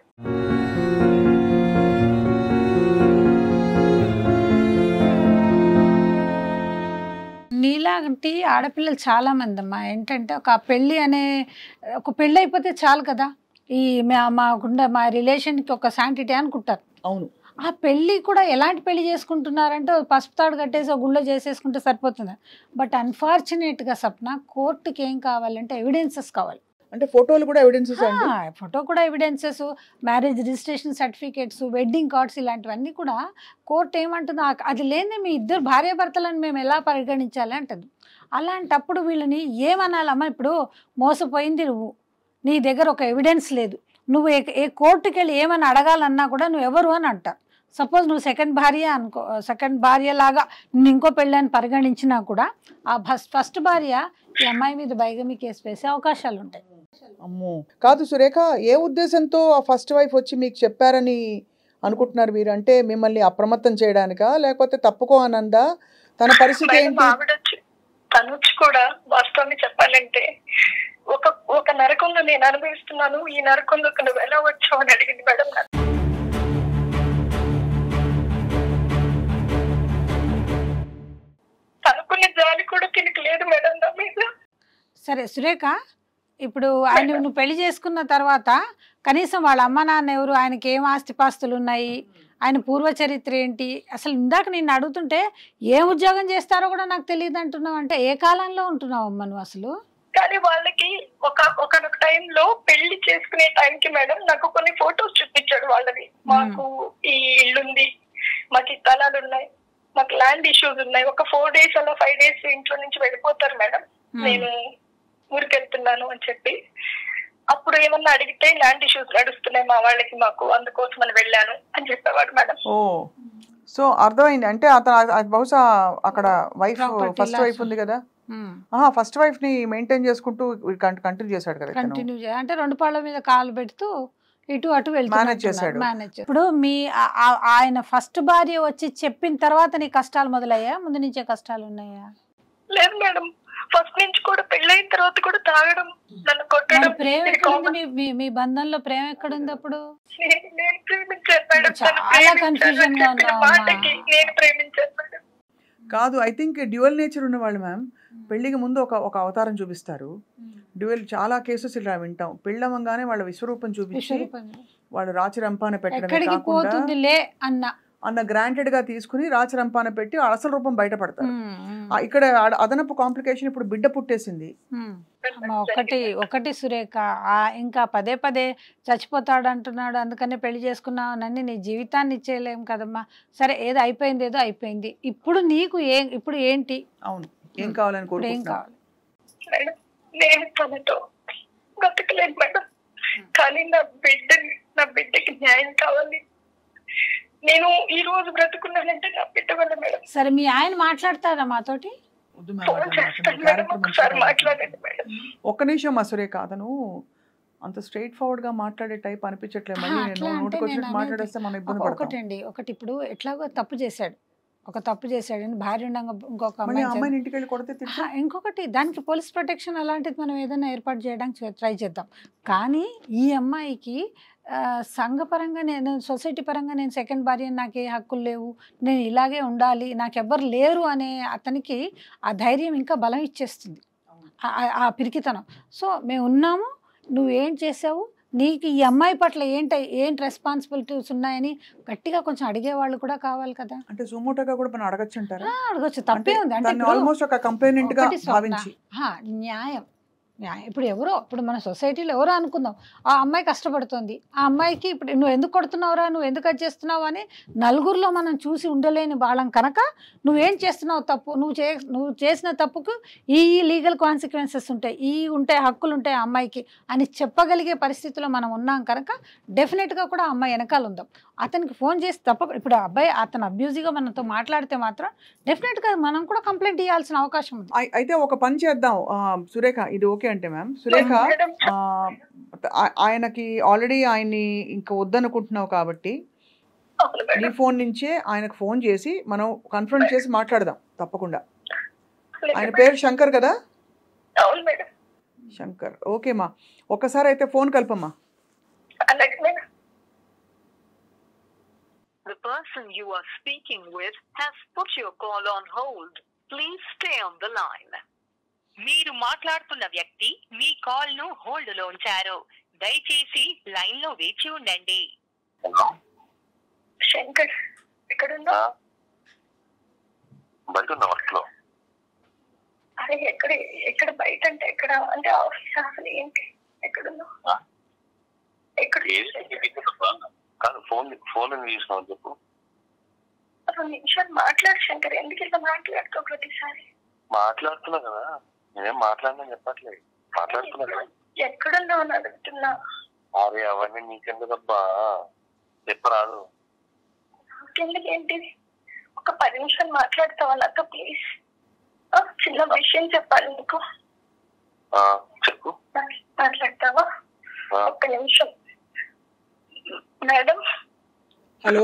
[SPEAKER 4] నీలాంటి ఆడపిల్లలు చాలా మంది అమ్మా ఏంటంటే ఒక పెళ్ళి అనే ఒక పెళ్ళి అయిపోతే చాలు కదా ఈ మా మాకుండా మా రిలేషన్కి ఒక శాంటిటీ అనుకుంటారు
[SPEAKER 2] అవును
[SPEAKER 4] ఆ పెళ్ళి కూడా ఎలాంటి పెళ్లి చేసుకుంటున్నారంటే ఓ పసుపు తాడు కట్టేసి ఒక గుళ్ళో చేసేసుకుంటే సరిపోతుంది బట్ అన్ఫార్చునేట్గా సప్న కోర్టుకి ఏం కావాలంటే ఎవిడెన్సెస్ కావాలి
[SPEAKER 2] అంటే ఫోటోలు కూడా ఎవిడెన్సెస్ అండి
[SPEAKER 4] ఆ, ఫోటో కూడా evidences marriage registration certificates wedding cards ఇలాంటివన్నీ కూడా కోర్టు ఏమంటుందో ఆ- అది లేని మీ ఇద్దరు భార్యాభర్తలను మేము ఎలా పరిగణించాలి అంటుంది అలాంటప్పుడు వీళ్ళని ఏమనాలమ్మా ఇప్పుడు మోసపోయింది నువ్వు నీ దగ్గర ఒక ఎవిడెన్స్ లేదు నువ్వు ఏ ఏ కోర్టుకి వెళ్ళి ఏమని అడగాలన్నా కూడా నువ్వు ఎవరు అని అంటారు సపోజ్ నువ్వు సెకండ్ భార్య అనుకో సెకండ్ భార్య లాగా నిన్ను ఇంకో పెళ్ళని పరిగణించినా కూడా ఆ ఫస్ట్ ఫస్ట్ భార్య ఈ అమ్మాయి మీద బైగమి కేసు వేసే అవకాశాలు ఉంటాయి
[SPEAKER 2] అమ్మో కాదు సురేఖ ఏ ఉద్దేశంతో ఆ ఫస్ట్ వైఫ్ వచ్చి మీకు చెప్పారని అనుకుంటున్నారు మీరు అంటే మిమ్మల్ని అప్రమత్తం చేయడానికా లేకపోతే తప్పుకో అనందా తన పరిస్థితి
[SPEAKER 1] మేడం
[SPEAKER 2] ఏంటి
[SPEAKER 1] ఆవిడ వచ్చి తను వచ్చి కూడా వాస్తవాన్ని చెప్పాలంటే ఒక ఒక నరకంలో నేను అనుభవిస్తున్నాను ఈ నరకంలోకి నువ్వు ఎలా వచ్చావు అని అడిగింది మేడం నన్ను. తనకున్న జాలి కూడా తినక లేదు మేడం నా మీద
[SPEAKER 4] సరే సురేఖ ఇప్పుడు ఆయన నువ్వు పెళ్లి చేసుకున్న తర్వాత కనీసం వాళ్ళ అమ్మ నాన్న ఎవరు ఆయనకి ఏం ఆస్తిపాస్తులు ఉన్నాయి ఆయన పూర్వ చరిత్ర ఏంటి అసలు ఇందాక నేను అడుగుతుంటే ఏ ఉద్యోగం చేస్తారో కూడా నాకు తెలియదు అంటున్నావు అంటే ఏ కాలంలో ఉంటున్నావు అమ్మ నువ్వు అసలు
[SPEAKER 1] కానీ వాళ్ళకి ఒక ఒకనొక టైంలో పెళ్లి చేసుకునే టైంకి మేడం నాకు కొన్ని ఫొటోస్ చూపించాడు వాళ్ళని మాకు ఈ ఇల్లుంది మాకు ఈ స్థలాలు ఉన్నాయి మాకు ల్యాండ్ ఇష్యూస్ ఉన్నాయి ఒక ఫోర్ డేస్ అలా ఫైవ్ డేస్ ఇంట్లో నుంచి వెళ్ళిపోతారు మేడం నేను ఊరికి వెళ్తున్నాను అని చెప్పి అప్పుడు ఏమన్నా అడిగితే ల్యాండ్ ఇష్యూస్ నడుస్తున్నాయి మా వాళ్ళకి మాకు అందుకోసం అని వెళ్ళాను అని చెప్పేవాడు మేడం
[SPEAKER 2] ఓ సో అర్థమైంది అంటే అతను అది బహుశా అక్కడ wife
[SPEAKER 4] Property
[SPEAKER 2] first
[SPEAKER 4] loss.
[SPEAKER 2] Wife ఉంది కదా ఆహా ఫస్ట్ వైఫ్ ని మెయింటైన్ చేసుకుంటూ కంటిన్యూ చేశాడు కదా ఇతను.
[SPEAKER 4] కంటిన్యూ అంటే రెండు పాళ్ళ మీద కాలు పెడుతూ ఇటు అటు
[SPEAKER 2] Manage చేశాడు.
[SPEAKER 4] మేనేజ్ ఇప్పుడు మీ ఆ- ఆ- ఆయన ఫస్ట్ భార్య వచ్చి చెప్పిన తర్వాత నీ కష్టాలు మొదలయ్యా ముందు నుంచే కష్టాలు ఉన్నాయా
[SPEAKER 1] లేదు మేడం ఫస్ట్ నుంచి కూడా పెళ్ళైన తర్వాత కూడా తాగడం నన్ను
[SPEAKER 4] మరి
[SPEAKER 1] కొట్టడం
[SPEAKER 4] ప్రేమ
[SPEAKER 1] ఇది
[SPEAKER 4] ఎక్కడుంది
[SPEAKER 1] common.
[SPEAKER 4] మీ మీ- మీ బంధంలో ప్రేమ ఎక్కడుంది అప్పుడు
[SPEAKER 1] నేను నేను ప్రేమించాను మేడం
[SPEAKER 4] చాలా
[SPEAKER 1] తను ప్రేమించాను
[SPEAKER 4] confusion
[SPEAKER 1] అని
[SPEAKER 4] గా
[SPEAKER 1] చెప్పిన
[SPEAKER 4] ఉన్నావమ్మా.
[SPEAKER 1] మాటకి నేను ప్రేమించాను మేడం
[SPEAKER 2] కాదు ఐ థింక్ డ్యువల్ నేచర్ ఉన్న వాళ్ళు మ్యామ్ పెళ్లికి ముందు ఒక ఒక అవతారం చూపిస్తారు డ్యువల్ చాలా కేసెస్ ఇలా వింటాం పెళ్ళవంగానే వాళ్ళ విశ్వరూపం చూపించి
[SPEAKER 4] విశ్వరూపంలో.
[SPEAKER 2] వాళ్ళు రాచి రంపాన పెట్టడమే
[SPEAKER 4] ఎక్కడికి
[SPEAKER 2] కాకుండా
[SPEAKER 4] పోతుంది లే అన్న
[SPEAKER 2] అన్న గ్రాంటెడ్ గా తీసుకుని రాచి రంపాన పెట్టి వాళ్ళ అసలు రూపం బయటపడతారు
[SPEAKER 4] ఉమ్, ఉమ్,
[SPEAKER 2] ఆ, ఇక్కడ అడ- అదనపు కాంప్లికేషన్ ఇప్పుడు బిడ్డ పుట్టేసింది
[SPEAKER 4] ఉమ్. అమ్మ, ఒకటి ఒకటి సురేఖ ఆ ఇంకా పదే పదే చచ్చిపోతాడు అంటున్నాడు అందుకనే పెళ్లి చేసుకున్నావు నీ జీవితాన్ని ఇచ్చేయలేం కదమ్మా సరే ఏదో అయిపోయింది ఏదో అయిపోయింది ఇప్పుడు నీకు ఏ ఇప్పుడు ఏంటి
[SPEAKER 2] అవును ఏం కావాలని
[SPEAKER 4] ఇప్పుడు ఏం
[SPEAKER 2] కోరుకుంటున్నావు
[SPEAKER 4] కావాలి
[SPEAKER 1] మేడం నేను తనతో బ్రతకలేదు మేడం కానీ నా బిడ్డని నా బిడ్డకి న్యాయం కావాలి నేను ఈ రోజు బ్రతుకున్నానంటే నా బిడ్డ వల్ల మేడం
[SPEAKER 4] సరే మీ ఆయన మాట్లాడతారా మాతోటి
[SPEAKER 2] వద్దు మ్యామ్,
[SPEAKER 1] ఫోన్
[SPEAKER 2] అతను- అతను
[SPEAKER 1] చేస్తాను మేడం
[SPEAKER 2] character
[SPEAKER 1] ఒకసారి
[SPEAKER 2] మంచిగా
[SPEAKER 1] మాట్లాడండి మేడం
[SPEAKER 2] ఒక్క నిమిషం మా సురేఖ అతను అంత స్ట్రైట్ ఫార్వర్డ్ గా మాట్లాడే టైప్ అనిపించట్లేదు మళ్ళీ
[SPEAKER 4] ఆ,
[SPEAKER 2] నేను
[SPEAKER 4] అట్లా అంటే
[SPEAKER 2] నోటికి వచ్చినట్టు
[SPEAKER 4] నేను అనేది-
[SPEAKER 2] మాట్లాడేస్తే మనం ఇబ్బంది
[SPEAKER 4] ఒక-
[SPEAKER 2] పడతాం
[SPEAKER 4] ఒకటండి ఒకటి ఇప్పుడు ఎట్లాగో తప్పు చేశాడు ఒక తప్పు చేశాడని భార్య ఉండగా ఇంకొక
[SPEAKER 2] మళ్ళీ ఆ
[SPEAKER 4] అమ్మాయి
[SPEAKER 2] అమ్మాయిని ఇంటికి వెళ్ళి కొడితే తిరిగి
[SPEAKER 4] ఆ, ఇంకొకటి దానికి పోలీస్ ప్రొటెక్షన్ అలాంటిది మనం ఏదైనా ఏర్పాటు చేయడానికి ట్రై చేద్దాం కానీ ఈ అమ్మాయికి ఆ, సంఘపరంగా నేను సొసైటీ పరంగా నేను సెకండ్ భార్య నాకు ఏ హక్కులు లేవు నేను ఇలాగే ఉండాలి నాకు ఎవ్వరు లేరు అనే అతనికి ఆ ధైర్యం ఇంకా బలం ఇచ్చేస్తుంది ఆ- ఆ- ఆ పిరికితనం సో మేము ఉన్నాము నువ్వు ఏం చేసావు నీకు ఈ అమ్మాయి పట్ల ఏంటి ఏంటి రెస్పాన్సిబిలిటీస్ ఉన్నాయని గట్టిగా కొంచెం అడిగేవాళ్ళు కూడా కావాలి కదా
[SPEAKER 2] అంటే సుమోటోగా కూడా మనం అడగచ్చు అంటారా
[SPEAKER 4] ఆ, అడగొచ్చు తప్పే ఉంది అంటే
[SPEAKER 2] దాన్ని
[SPEAKER 4] ఇప్పుడు-
[SPEAKER 2] ఆల్మోస్ట్ ఒక కంప్లైనెంట్ గా
[SPEAKER 4] ఒకటి స్వప్న.
[SPEAKER 2] భావించి
[SPEAKER 4] ఆ, న్యాయం న్యాయం ఇప్పుడు ఎవరో ఇప్పుడు మన సొసైటీలో ఎవరో అనుకుందాం ఆ అమ్మాయి కష్టపడుతుంది ఆ అమ్మాయికి ఇప్పుడు నువ్వు ఎందుకు కొడుతున్నావురా నువ్వు ఎందుకు అది చేస్తున్నావు అని నలుగురిలో మనం చూసి ఉండలేని వాళ్ళం కనుక నువ్వేం చేస్తున్నావు తప్పు నువ్వు చే నువ్వు చేసిన తప్పుకు ఈ లీగల్ కాన్సిక్వెన్సెస్ ఉంటాయి ఈ ఉంటాయి హక్కులు ఉంటాయి ఆ అమ్మాయికి అని చెప్పగలిగే పరిస్థితిలో మనం ఉన్నాం కనుక డెఫినెట్గా కూడా ఆ అమ్మాయి వెనకాల ఉందాం అతనికి ఫోన్ చేసి తప్ప ఇప్పుడు ఆ అబ్బాయి అతను అబ్యూజివ్గా మనతో మాట్లాడితే మాత్రం డెఫినెట్గా మనం కూడా కంప్లైంట్ ఇవ్వాల్సిన అవకాశం ఉంది
[SPEAKER 2] అయి- అయితే ఒక పని చేద్దాం ఆ, సురేఖ ఇది ఓకే అంటే మ్యామ్ సురేఖ
[SPEAKER 1] మేడం
[SPEAKER 2] ఆ, ఆ- ఆయనకి ఆల్రెడీ ఆయన్ని ఇంకా వద్దనుకుంటున్నావు కాబట్టి
[SPEAKER 1] అవును
[SPEAKER 2] నీ
[SPEAKER 1] మేడం
[SPEAKER 2] ఫోన్ నుంచే ఆయనకు ఫోన్ చేసి మనం కన్ఫర్మ్ చేసి మాట్లాడదాం తప్పకుండా
[SPEAKER 1] లేదు
[SPEAKER 2] ఆయన
[SPEAKER 1] మేడం.
[SPEAKER 2] పేరు శంకర్ కదా
[SPEAKER 1] అవును మేడం
[SPEAKER 2] శంకర్ ఓకేమా ఒక్కసారి అయితే ఫోన్ కలపమ్మా
[SPEAKER 1] అలాగే madam
[SPEAKER 5] The person you are speaking with has put your call on hold. Please stay on the line.
[SPEAKER 6] మీరు మాట్లాడుతున్న వ్యక్తి మీ కాల్ ను హోల్డ్ లో ఉంచారు దయచేసి లైన్ లో వేచి ఉండండి
[SPEAKER 1] శంకర్ ఎక్కడున్నా
[SPEAKER 3] ఆ? బయట ఉన్నా వర్క్ లో
[SPEAKER 1] అరే ఎక్కడ ఎక్కడ బయట అంటే ఎక్కడ అంటే ఆఫీస్ అసలు ఏంటి ఎక్కడున్నా
[SPEAKER 3] ఆ?
[SPEAKER 1] ఎక్కడ
[SPEAKER 3] ఏది కాదు ఫోన్ ఫోన్ ఎందుకు చేసినావు చెప్పు
[SPEAKER 1] రెండు నిమిషాలు మాట్లాడు శంకర్ ఎందుకు ఇలా మాట్లాడుతూ ప్రతిసారి
[SPEAKER 3] మాట్లాడుతున్నా కదా నేనేం మాట్లాడినా చెప్పట్లేదు మాట్లాడుతున్నా కదా
[SPEAKER 1] ఎక్కడున్నావు అని అడుగుతున్నా
[SPEAKER 3] అరే అవన్నీ నీకెందుకబ్బా చెప్పరాదు
[SPEAKER 1] ఎందుకు ఏంటి ఒక పది నిమిషాలు మాట్లాడతావా నాతో ప్లీజ్ చిన్న విషయం చెప్పాలి నీకు
[SPEAKER 3] ఆ, చెప్పు
[SPEAKER 1] మాట్లాడతావా
[SPEAKER 3] ఆ,
[SPEAKER 1] ఒక్క నిమిషం మేడం
[SPEAKER 2] హలో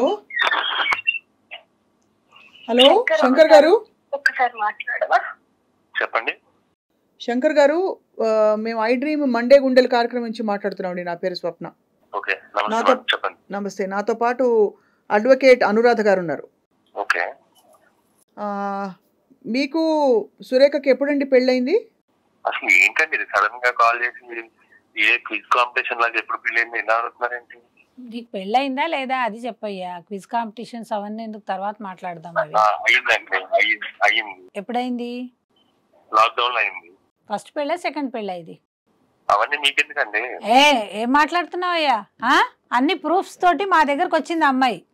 [SPEAKER 2] హలో శంకర్ గారు
[SPEAKER 1] ఒక్కసారి మాట్లాడవా
[SPEAKER 3] చెప్పండి
[SPEAKER 2] శంకర్ గారు ఆ, మేము ఐ డ్రీమ్ మండే గుండెల కార్యక్రమం నుంచి మాట్లాడుతున్నామండి నా పేరు స్వప్న
[SPEAKER 3] ఓకే నమస్తే
[SPEAKER 2] నాతో-
[SPEAKER 3] మేడం, చెప్పండి
[SPEAKER 2] నమస్తే నాతో పాటు అడ్వకేట్ అనురాధ గారు ఉన్నారు
[SPEAKER 3] ఓకే
[SPEAKER 2] ఆ, మీకు సురేఖకి ఎప్పుడండి పెళ్ళయింది
[SPEAKER 3] అసలు ఏంటండి ఇది సడన్ గా కాల్ చేసి ఏ క్విజ్ కాంపిటీషన్ లాగా ఎప్పుడు పిల్లలు ఎలా అడుగుతున్నారేంటి
[SPEAKER 4] నీకు పెళ్ళయిందా లేదా అది చెప్పయ్యా క్విజ్ కాంపిటీషన్స్ అవన్నీ ఎందుకు తర్వాత మాట్లాడదాం అవి
[SPEAKER 3] ఆ, అయ్యిందండి అయ్యింది అయ్యింది
[SPEAKER 4] ఎప్పుడైంది
[SPEAKER 3] లాక్డౌన్ లో అయింది
[SPEAKER 4] ఫస్ట్ పెళ్ళా సెకండ్ పెళ్ళా ఇది
[SPEAKER 3] అవన్నీ మీకెందుకండి
[SPEAKER 4] ఏ ఏం మాట్లాడుతున్నావయ్యా ఆ? అన్ని ప్రూఫ్స్ తోటి మా దగ్గరకు వచ్చింది ఆ అమ్మాయి